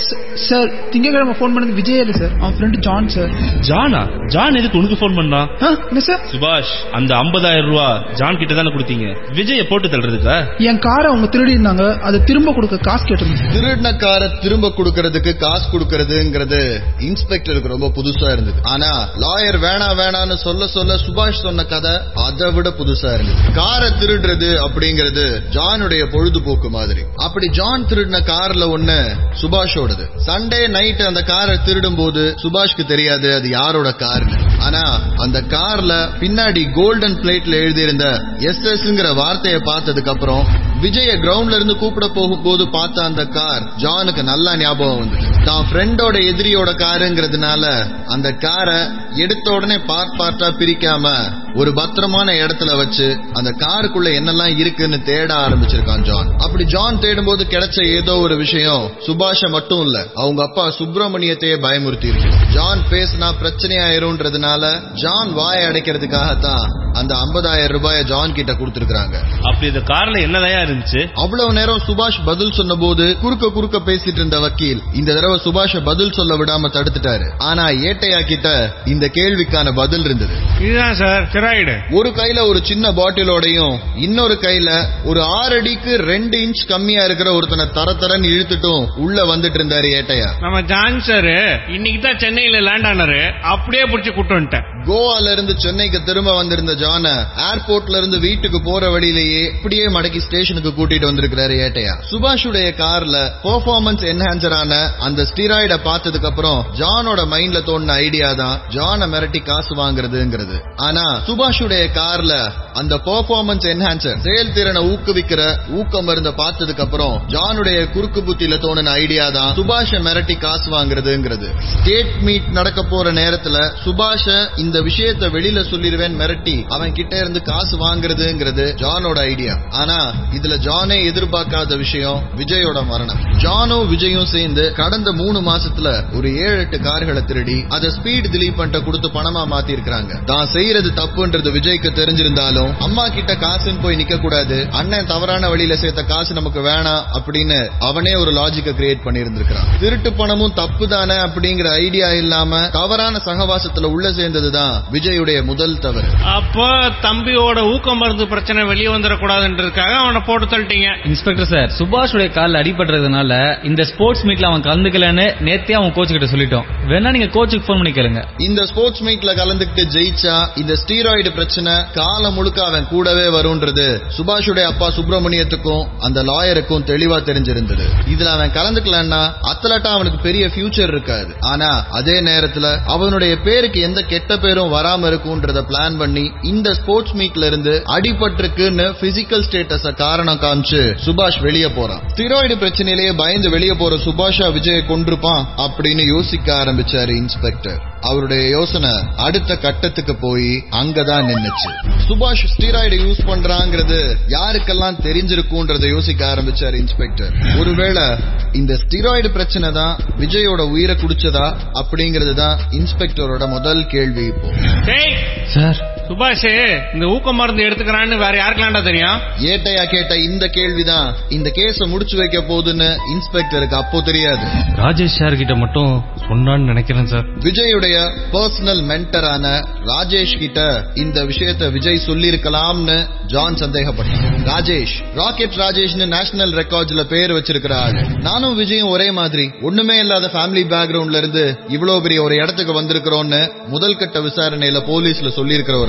Speaker 11: சார் திங்கக்கிழமை ஃபோன் பண்ணது விஜய் இல்ல சார் அவன் ஃப்ரெண்டு ஜான் சார்
Speaker 2: ஜானா ஜான் எதுக்கு உனக்கு போன் பண்ணா
Speaker 11: என்ன சார்
Speaker 2: சுபாஷ் அந்த 50000 ரூபாய் ஜான் கிட்ட தானே கொடுத்தீங்க விஜய போட்டு தள்ளுறதுக்கா
Speaker 11: என் காரை அவங்க திருடி இருந்தாங்க அதை திரும்ப கொடுக்க காசு கேட்டிருந்தேன்
Speaker 1: திருடின காரை திரும்ப கொடுக்கறதுக்கு காசு கொடுக்கறதுங்கிறது இன்ஸ்பெக்டருக்கு ரொம்ப புதுசா இருந்தது ஆனா லாயர் வேணா வேணான்னு சொல்ல சொல்ல சுபாஷ் சொன்ன கதை அதை விட புதுசா இருந்தது காரை திருடுறது அப்படிங்கிறது ஜானுடைய பொழுதுபோக்கு மாதிரி அப்படி ஜான் திருடின கார்ல ஒண்ணு சுபாஷோடது சண்டே நைட் அந்த காரை திருடும் போது சுபாஷ்க்கு தெரியாது அது யாரோட கார்னு ஆனா அந்த கார்ல பின்னாடி கோல்டன் பிளேட்ல எழுதியிருந்த எஸ் எஸ்ங்கிற வார்த்தையை பார்த்ததுக்கு அப்புறம் விஜய கிரவுண்ட்ல இருந்து கூப்பிட போகும்போது பார்த்த அந்த கார் ஜானுக்கு நல்லா ஞாபகம் வந்து தான் ஃப்ரெண்டோட எதிரியோட காருங்கிறதுனால அந்த காரை எடுத்த உடனே பார்ட் பார்ட்டா பிரிக்காம ஒரு பத்திரமான இடத்துல வச்சு அந்த காருக்குள்ள என்னெல்லாம் இருக்குன்னு தேட ஆரம்பிச்சிருக்கான் ஜான் அப்படி ஜான் தேடும்போது கிடைச்ச ஏதோ ஒரு விஷயம் சுபாஷ மட்டும் இல்ல அவங்க அப்பா சுப்பிரமணியத்தையே பயமுறுத்தி இருக்கு ஜான் பேசினா பிரச்சனையாயிரும்ன்றதுனால ஜான் வாயை அடைக்கிறதுக்காகத்தான் அந்த 50000 ரூபாயை ஜான் கிட்ட கொடுத்திருக்காங்க
Speaker 2: அப்படி இந்த கார்ல என்னதான் இருந்துச்சு
Speaker 1: அவ்வளவு நேரம் சுபாஷ் பதில் சொன்னபோது குறுக்க குறுக்க பேசிட்டு இருந்த வக்கீல் இந்த தடவை சுபாஷ பதில் சொல்ல விடாம தடுத்துட்டாரு ஆனா ஏட்டையா கிட்ட இந்த கேள்விக்கான பதில் இருந்தது
Speaker 6: இதுதான் சார் ஸ்டெராய்டு
Speaker 1: ஒரு கையில ஒரு சின்ன பாட்டிலோடையும் இன்னொரு கையில ஒரு ஆறு அடிக்கு ரெண்டு இன்ச் கம்மியா இருக்கிற ஒருத்தனை தர தரன்னு இழுத்துட்டும் உள்ள வந்துட்டு இருந்தாரு ஏட்டையா
Speaker 6: நம்ம ஜான் சார் இன்னைக்கு தான் சென்னையில லேண்ட் ஆனாரு அப்படியே பிடிச்சி கூட்டு வந்துட்டேன்
Speaker 1: கோவால இருந்து சென்னைக்கு திரும்ப வந்திருந்த ஜான ஏர்போர்ட்ல இருந்து வீட்டுக்கு போற வழியிலேயே இப்படியே மடக்கி ஸ்டேஷனுக்கு கூட்டிட்டு வந்திருக்கிறாரு ஏட்டையா சுபாஷுடைய கார்ல பெர்ஃபார்மன்ஸ் என்ஹான்சரான அந்த ஸ்டீராய்ட பார்த்ததுக்கு அப்புறம் ஜானோட மைண்ட்ல தோணுன ஐடியா தான் ஜான மிரட்டி காசு வாங்குறதுங்கிறது ஆனா சுபாஷுடைய கார்ல அந்த பெர்ஃபார்மன்ஸ் என்ஹான்சர் செயல்திறனை ஊக்குவிக்கிற ஊக்க மருந்த பார்த்ததுக்கு அப்புறம் ஜானுடைய குறுக்கு புத்தியில தோணுன ஐடியா தான் சுபாஷ மிரட்டி காசு வாங்குறதுங்கிறது ஸ்டேட் மீட் நடக்க போற நேரத்துல சுபாஷ இந்த விஷயத்தை வெளியில சொல்லிடுவேன் மிரட்டி அவன் கிட்ட இருந்து காசு வாங்குறதுங்கிறது ஜானோட ஐடியா ஆனா இதுல ஜானே எதிர்பார்க்காத விஷயம் விஜயோட மரணம் ஜானும் விஜயும் சேர்ந்து கடந்த மூணு மாசத்துல ஒரு ஏழு எட்டு கார்களை திருடி அதை ஸ்பீட் திலீப் பண்ணிட்ட கொடுத்து பணமா மாத்தி இருக்காங்க தான் செய்யறது தப்புன்றது விஜய்க்கு தெரிஞ்சிருந்தாலும் அம்மா கிட்ட காசுன்னு போய் நிக்க கூடாது அண்ணன் தவறான வழியில சேர்த்த காசு நமக்கு வேணாம் அப்படின்னு அவனே ஒரு லாஜிக்க கிரியேட் பண்ணியிருந்திருக்கான் திருட்டு பணமும் தப்பு தானே அப்படிங்கிற ஐடியா இல்லாம தவறான சகவாசத்துல உள்ள சேர்ந்ததுதான் விஜயுடைய முதல் தவறு
Speaker 6: அப்போ தம்பியோட ஊக்க மருந்து பிரச்சனை வெளியே வந்துடக்கூடாதுன்றதுக்காக அவனை போட்டு தள்ளிட்டீங்க
Speaker 12: இன்ஸ்பெக்டர் சார் சுபாஷுடைய கால்ல அடிபடுறதுனால இந்த ஸ்போர்ட்ஸ் மீட்ல அவன் கலந்துக்கலன்னு நேத்தே அவன் கோச் கிட்ட சொல்லிட்டோம் வேணா நீங்க கோச்சுக்கு ஃபோன் பண்ணி கேளுங்க
Speaker 1: இந்த ஸ்போர்ட்ஸ் மீட்ல கலந்துக்கிட்டு ஜெயிச்சா இந்த ஸ்டீராய்டு பிரச்சனை காலம் முழுக்க அவன் கூடவே வரும்ன்றது சுபாஷுடைய அப்பா சுப்பிரமணியத்துக்கும் அந்த லாயருக்கும் தெளிவா தெரிஞ்சிருந்தது இதுல அவன் கலந்துக்கலன்னா அத்லட்டா அவனுக்கு பெரிய ஃபியூச்சர் இருக்காது ஆனா அதே நேரத்துல அவனுடைய பேருக்கு எந்த கெட்ட பேரும் வராம இருக்கும்ன்றத பிளான் பண்ணி இந்த ஸ்போர்ட்ஸ் மீட்ல இருந்து அடிபட்டிருக்குன்னு பிசிக்கல் ஸ்டேட்டஸ காரணம் காமிச்சு சுபாஷ் வெளியே போறான் ஸ்டீராய்டு பிரச்சனையிலேயே பயந்து வெளியே போற சுபாஷா விஜய கொண்டிருப்பான் அப்படின்னு யோசிக்க ஆரம்பிச்சாரு இன்ஸ்பெக்டர் அவருடைய யோசனை அடுத்த கட்டத்துக்கு போய் அங்கதான் நின்னுச்சு சுபாஷ் ஸ்டீராய்டு யூஸ் பண்றாங்கிறது யாருக்கெல்லாம் தெரிஞ்சிருக்கும்ன்றத யோசிக்க ஆரம்பிச்சாரு இன்ஸ்பெக்டர் ஒருவேளை இந்த ஸ்டீராய்டு பிரச்சனை தான் விஜயோட உயிரை குடிச்சதா அப்படிங்கிறது தான் இன்ஸ்பெக்டரோட முதல் கேள்வி இப்போ
Speaker 6: டேய்
Speaker 12: சார்
Speaker 6: சுபாஷ் இந்த ஊக்க மருந்து எடுத்துக்கிறான்னு வேற யாருக்கலாம்டா தெரியும்
Speaker 1: ஏட்டையா கேட்ட இந்த கேள்விதான் இந்த கேஸ முடிச்சு வைக்க போகுதுன்னு இன்ஸ்பெக்டருக்கு அப்போ தெரியாது
Speaker 12: ராஜேஷ் சார் கிட்ட மட்டும் சொன்னான்னு நினைக்கிறேன் சார்
Speaker 1: விஜயுடைய பர்சனல் மென்டரான ராஜேஷ் கிட்ட இந்த விஷயத்த விஜய் சொல்லியிருக்கலாம்னு ஜான் சந்தேகப்பட்டான் ராஜேஷ் ராக்கெட் ராஜேஷ்னு நேஷனல் ரெக்கார்ட்ஸ்ல பேர் வச்சிருக்கிற ஆளு நானும் விஜயும் ஒரே மாதிரி ஒண்ணுமே இல்லாத ஃபேமிலி பேக்ரவுண்ட்ல இருந்து இவ்வளவு பெரிய ஒரு இடத்துக்கு வந்திருக்கிறோம்னு முதல் கட்ட விசாரணையில போலீஸ்ல சொல்லியிருக்கிற ஒரு ஆளு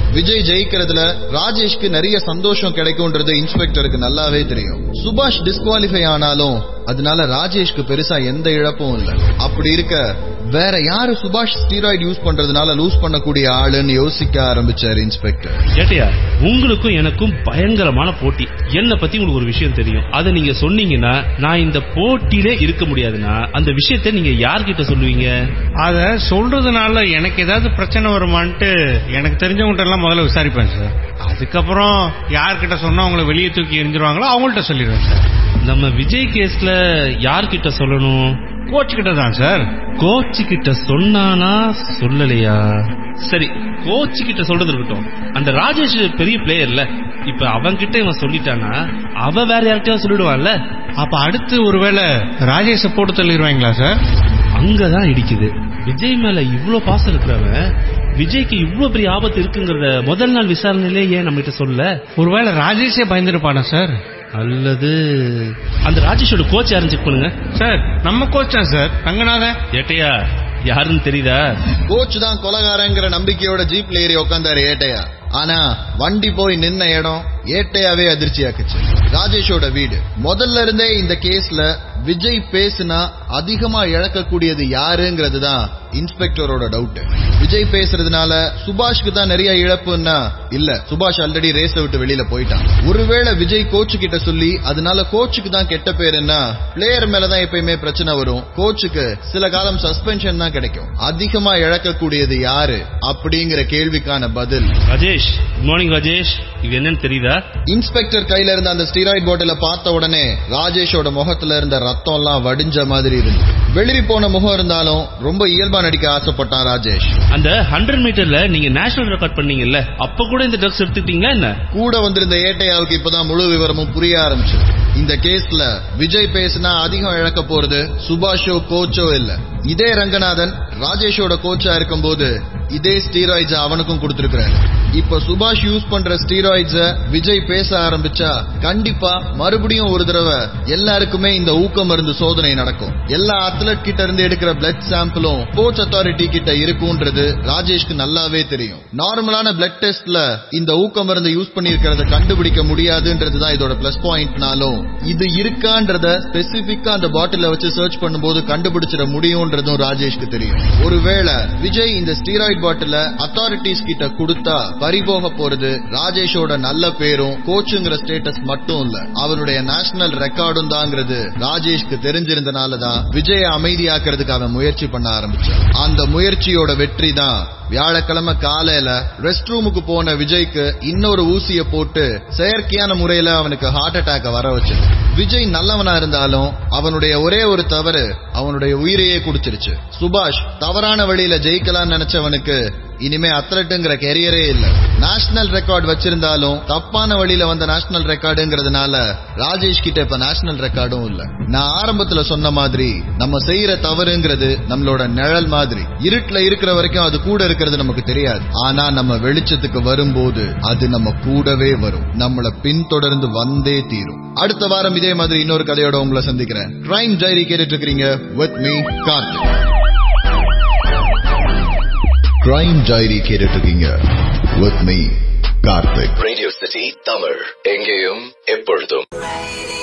Speaker 1: விஜய் ஜெயிக்கிறதுல ராஜேஷ்க்கு நிறைய சந்தோஷம் கிடைக்கும்ன்றது இன்ஸ்பெக்டருக்கு நல்லாவே தெரியும் சுபாஷ் டிஸ்குவாலிஃபை ஆனாலும் அதனால ராஜேஷ்க்கு பெருசா எந்த இழப்பும் இல்ல அப்படி இருக்க வேற யாரு சுபாஷ் ஸ்டீராய்டு யூஸ் பண்றதுனால லூஸ் பண்ணக்கூடிய ஆளுன்னு யோசிக்க ஆரம்பிச்சார் இன்ஸ்பெக்டர்
Speaker 2: ஏட்டையா உங்களுக்கும் எனக்கும் பயங்கரமான போட்டி என்ன பத்தி உங்களுக்கு ஒரு விஷயம் தெரியும் அதை நீங்க சொன்னீங்கன்னா நான் இந்த போட்டியிலே இருக்க முடியாதுன்னா அந்த விஷயத்தை நீங்க யார்கிட்ட சொல்லுவீங்க
Speaker 6: அத சொல்றதுனால எனக்கு ஏதாவது பிரச்சனை வருமான்ட்டு எனக்கு தெரிஞ்சவங்ககிட்ட எல்லாம் முதல்ல விசாரிப்பேன் சார் அதுக்கப்புறம் யார்கிட்ட சொன்னா அவங்கள வெளியே தூக்கி எரிஞ்சிருவாங்களோ அவங்கள்ட்ட சொல்லிடுவேன் சார்
Speaker 2: நம்ம விஜய் கேஸ்ல யார்கிட்ட சொல்லணும்
Speaker 6: கோச் கிட்ட தான் சார்
Speaker 2: கோச் கிட்ட சொன்னானா சொல்லலையா சரி கோச் கிட்ட சொல்றது இருக்கட்டும் அந்த ராஜேஷ் பெரிய பிளேயர்ல இப்ப அவன் கிட்ட இவன் சொல்லிட்டானா அவ வேற யார்கிட்டயும் சொல்லிடுவான்ல
Speaker 6: அப்ப அடுத்து ஒருவேளை ராஜேஷ போட்டு தள்ளிடுவாங்களா சார்
Speaker 2: அங்கதான் இடிக்குது விஜய் மேல இவ்ளோ பாசம் இருக்கிறவன் விஜய்க்கு இவ்ளோ பெரிய ஆபத்து இருக்குங்கிறத முதல் நாள் விசாரணையிலே ஏன் நம்ம கிட்ட சொல்ல
Speaker 6: ஒருவேளை ராஜேஷே பயந்துருப்பானா சார்
Speaker 2: அல்லது அந்த ராஜேஷோட கோச் யாரும் செக் பண்ணுங்க
Speaker 6: சார் நம்ம கோச் தான் சார் ரங்கநாதன்
Speaker 2: ஏட்டையா யாருன்னு தெரியுதா
Speaker 1: கோச் தான் கொலகாரங்கிற நம்பிக்கையோட ஜீப்ல ஏறி உட்காந்தாரு ஏட்டையா ஆனா வண்டி போய் நின்ன இடம் ஏட்டையாவே அதிர்ச்சியாக்குச்சு ராஜேஷோட வீடு முதல்ல இருந்தே இந்த கேஸ்ல விஜய் பேசுனா அதிகமா இழக்கக்கூடியது யாருங்கிறது தான் இன்ஸ்பெக்டரோட டவுட் விஜய் பேசுறதுனால சுபாஷ்க்கு தான் நிறைய இழப்புன்னா இல்ல சுபாஷ் ஆல்ரெடி ரேஸ விட்டு வெளியில போயிட்டான் ஒருவேளை விஜய் கோச்சு கிட்ட சொல்லி அதனால கோச்சுக்கு தான் கெட்ட பேருன்னா பிளேயர் மேலதான் எப்பயுமே பிரச்சனை வரும் கோச்சுக்கு சில காலம் சஸ்பென்ஷன் தான் கிடைக்கும் அதிகமா இழக்கக்கூடியது யாரு அப்படிங்கிற கேள்விக்கான பதில்
Speaker 2: ராஜேஷ் குட் மார்னிங் ராஜேஷ் இது என்னன்னு தெரியுதா
Speaker 1: இன்ஸ்பெக்டர் கையில இருந்த அந்த ஸ்டீராய்ட் பாட்டில பார்த்த உடனே ராஜேஷோட முகத்துல இருந்த ரத்தம் எல்லாம் வடிஞ்ச மாதிரி இருந்துச்சு வெளிரி போன முகம் இருந்தாலும் ரொம்ப இயல்பா நடிக்க ஆசைப்பட்டான் ராஜேஷ்
Speaker 2: அந்த ஹண்ட்ரட் மீட்டர்ல நீங்க நேஷனல் ரெக்கார்ட் பண்ணீங்கல்ல அப்ப கூட இந்த ட்ரக்ஸ் எடுத்துக்கிட்டீங்களா என்ன
Speaker 1: கூட வந்திருந்த ஏட்டையாவுக்கு இப்பதான் முழு விவரமும் புரிய ஆரம்பிச்சு இந்த கேஸ்ல விஜய் பேசினா அதிகம் இழக்க போறது சுபாஷோ கோச்சோ இல்ல இதே ரங்கநாதன் ராஜேஷோட கோச்சா இருக்கும்போது இதே ஸ்டீராய்ட்ஸ் அவனுக்கும் கொடுத்திருக்கிறாரு இப்ப சுபாஷ் யூஸ் பண்ற ஸ்டீராய்ட்ஸ விஜய் பேச ஆரம்பிச்சா கண்டிப்பா மறுபடியும் ஒரு தடவை எல்லாருக்குமே இந்த ஊக்க மருந்து சோதனை நடக்கும் எல்லா அத்லட் கிட்ட இருந்து எடுக்கிற பிளட் சாம்பிளும் ஸ்போர்ட்ஸ் அத்தாரிட்டி கிட்ட இருக்கும்ன்றது ராஜேஷ்க்கு நல்லாவே தெரியும் நார்மலான பிளட் டெஸ்ட்ல இந்த ஊக்க மருந்து யூஸ் பண்ணிருக்கிறத கண்டுபிடிக்க முடியாதுன்றது தான் இதோட பிளஸ் பாயிண்ட்னாலும் இது இருக்கான்றத ஸ்பெசிபிக்கா அந்த பாட்டில வச்சு சர்ச் பண்ணும்போது கண்டுபிடிச்சிட முடியும்ன்றதும் ராஜேஷ்க்கு தெரியும் ஒருவேளை விஜய் இந்த ஸ்டீராய்ட் பாட்டில அத்தாரிட்டிஸ் கிட்ட கொடுத்தா பறிபோக போறது ராஜேஷோட நல்ல பேரும் கோச்சுங்கிற ஸ்டேட்டஸ் மட்டும் இல்ல அவருடைய நேஷனல் ரெக்கார்டும் தாங்கிறது ராஜேஷ்க்கு தெரிஞ்சிருந்தனாலதான் விஜய அமைதியாக்குறதுக்கு அவன் முயற்சி பண்ண ஆரம்பிச்சான் அந்த முயற்சியோட வெற்றி தான் வியாழக்கிழமை காலையில ரெஸ்ட் ரூமுக்கு போன விஜய்க்கு இன்னொரு ஊசிய போட்டு செயற்கையான முறையில அவனுக்கு ஹார்ட் அட்டாக்க வர வச்சது விஜய் நல்லவனா இருந்தாலும் அவனுடைய ஒரே ஒரு தவறு அவனுடைய உயிரையே குடிச்சிருச்சு சுபாஷ் தவறான வழியில ஜெயிக்கலாம்னு நினைச்சவனுக்கு இனிமே அத்லட்டுங்கிற கெரியரே இல்ல நேஷனல் ரெக்கார்ட் வச்சிருந்தாலும் தப்பான வழியில வந்த நேஷனல் ரெக்கார்டுங்கிறதுனால ராஜேஷ் கிட்ட இப்ப நேஷனல் ரெக்கார்டும் இல்ல நான் ஆரம்பத்துல சொன்ன மாதிரி நம்ம செய்யற தவறுங்கிறது நம்மளோட நிழல் மாதிரி இருட்டுல இருக்கிற வரைக்கும் அது கூட இருக்கிறது நமக்கு தெரியாது ஆனா நம்ம வெளிச்சத்துக்கு வரும்போது அது நம்ம கூடவே வரும் நம்மள பின்தொடர்ந்து வந்தே தீரும் அடுத்த வாரம் இதே மாதிரி இன்னொரு கதையோட உங்களை சந்திக்கிறேன் கிரைம் டைரி கேட்டுட்டு இருக்கிறீங்க with me Karthik crime diary கேட்டுட்டு இருக்கீங்க with me Karthik
Speaker 13: radio city Tamil எங்கேயும் எப்பொழுதும்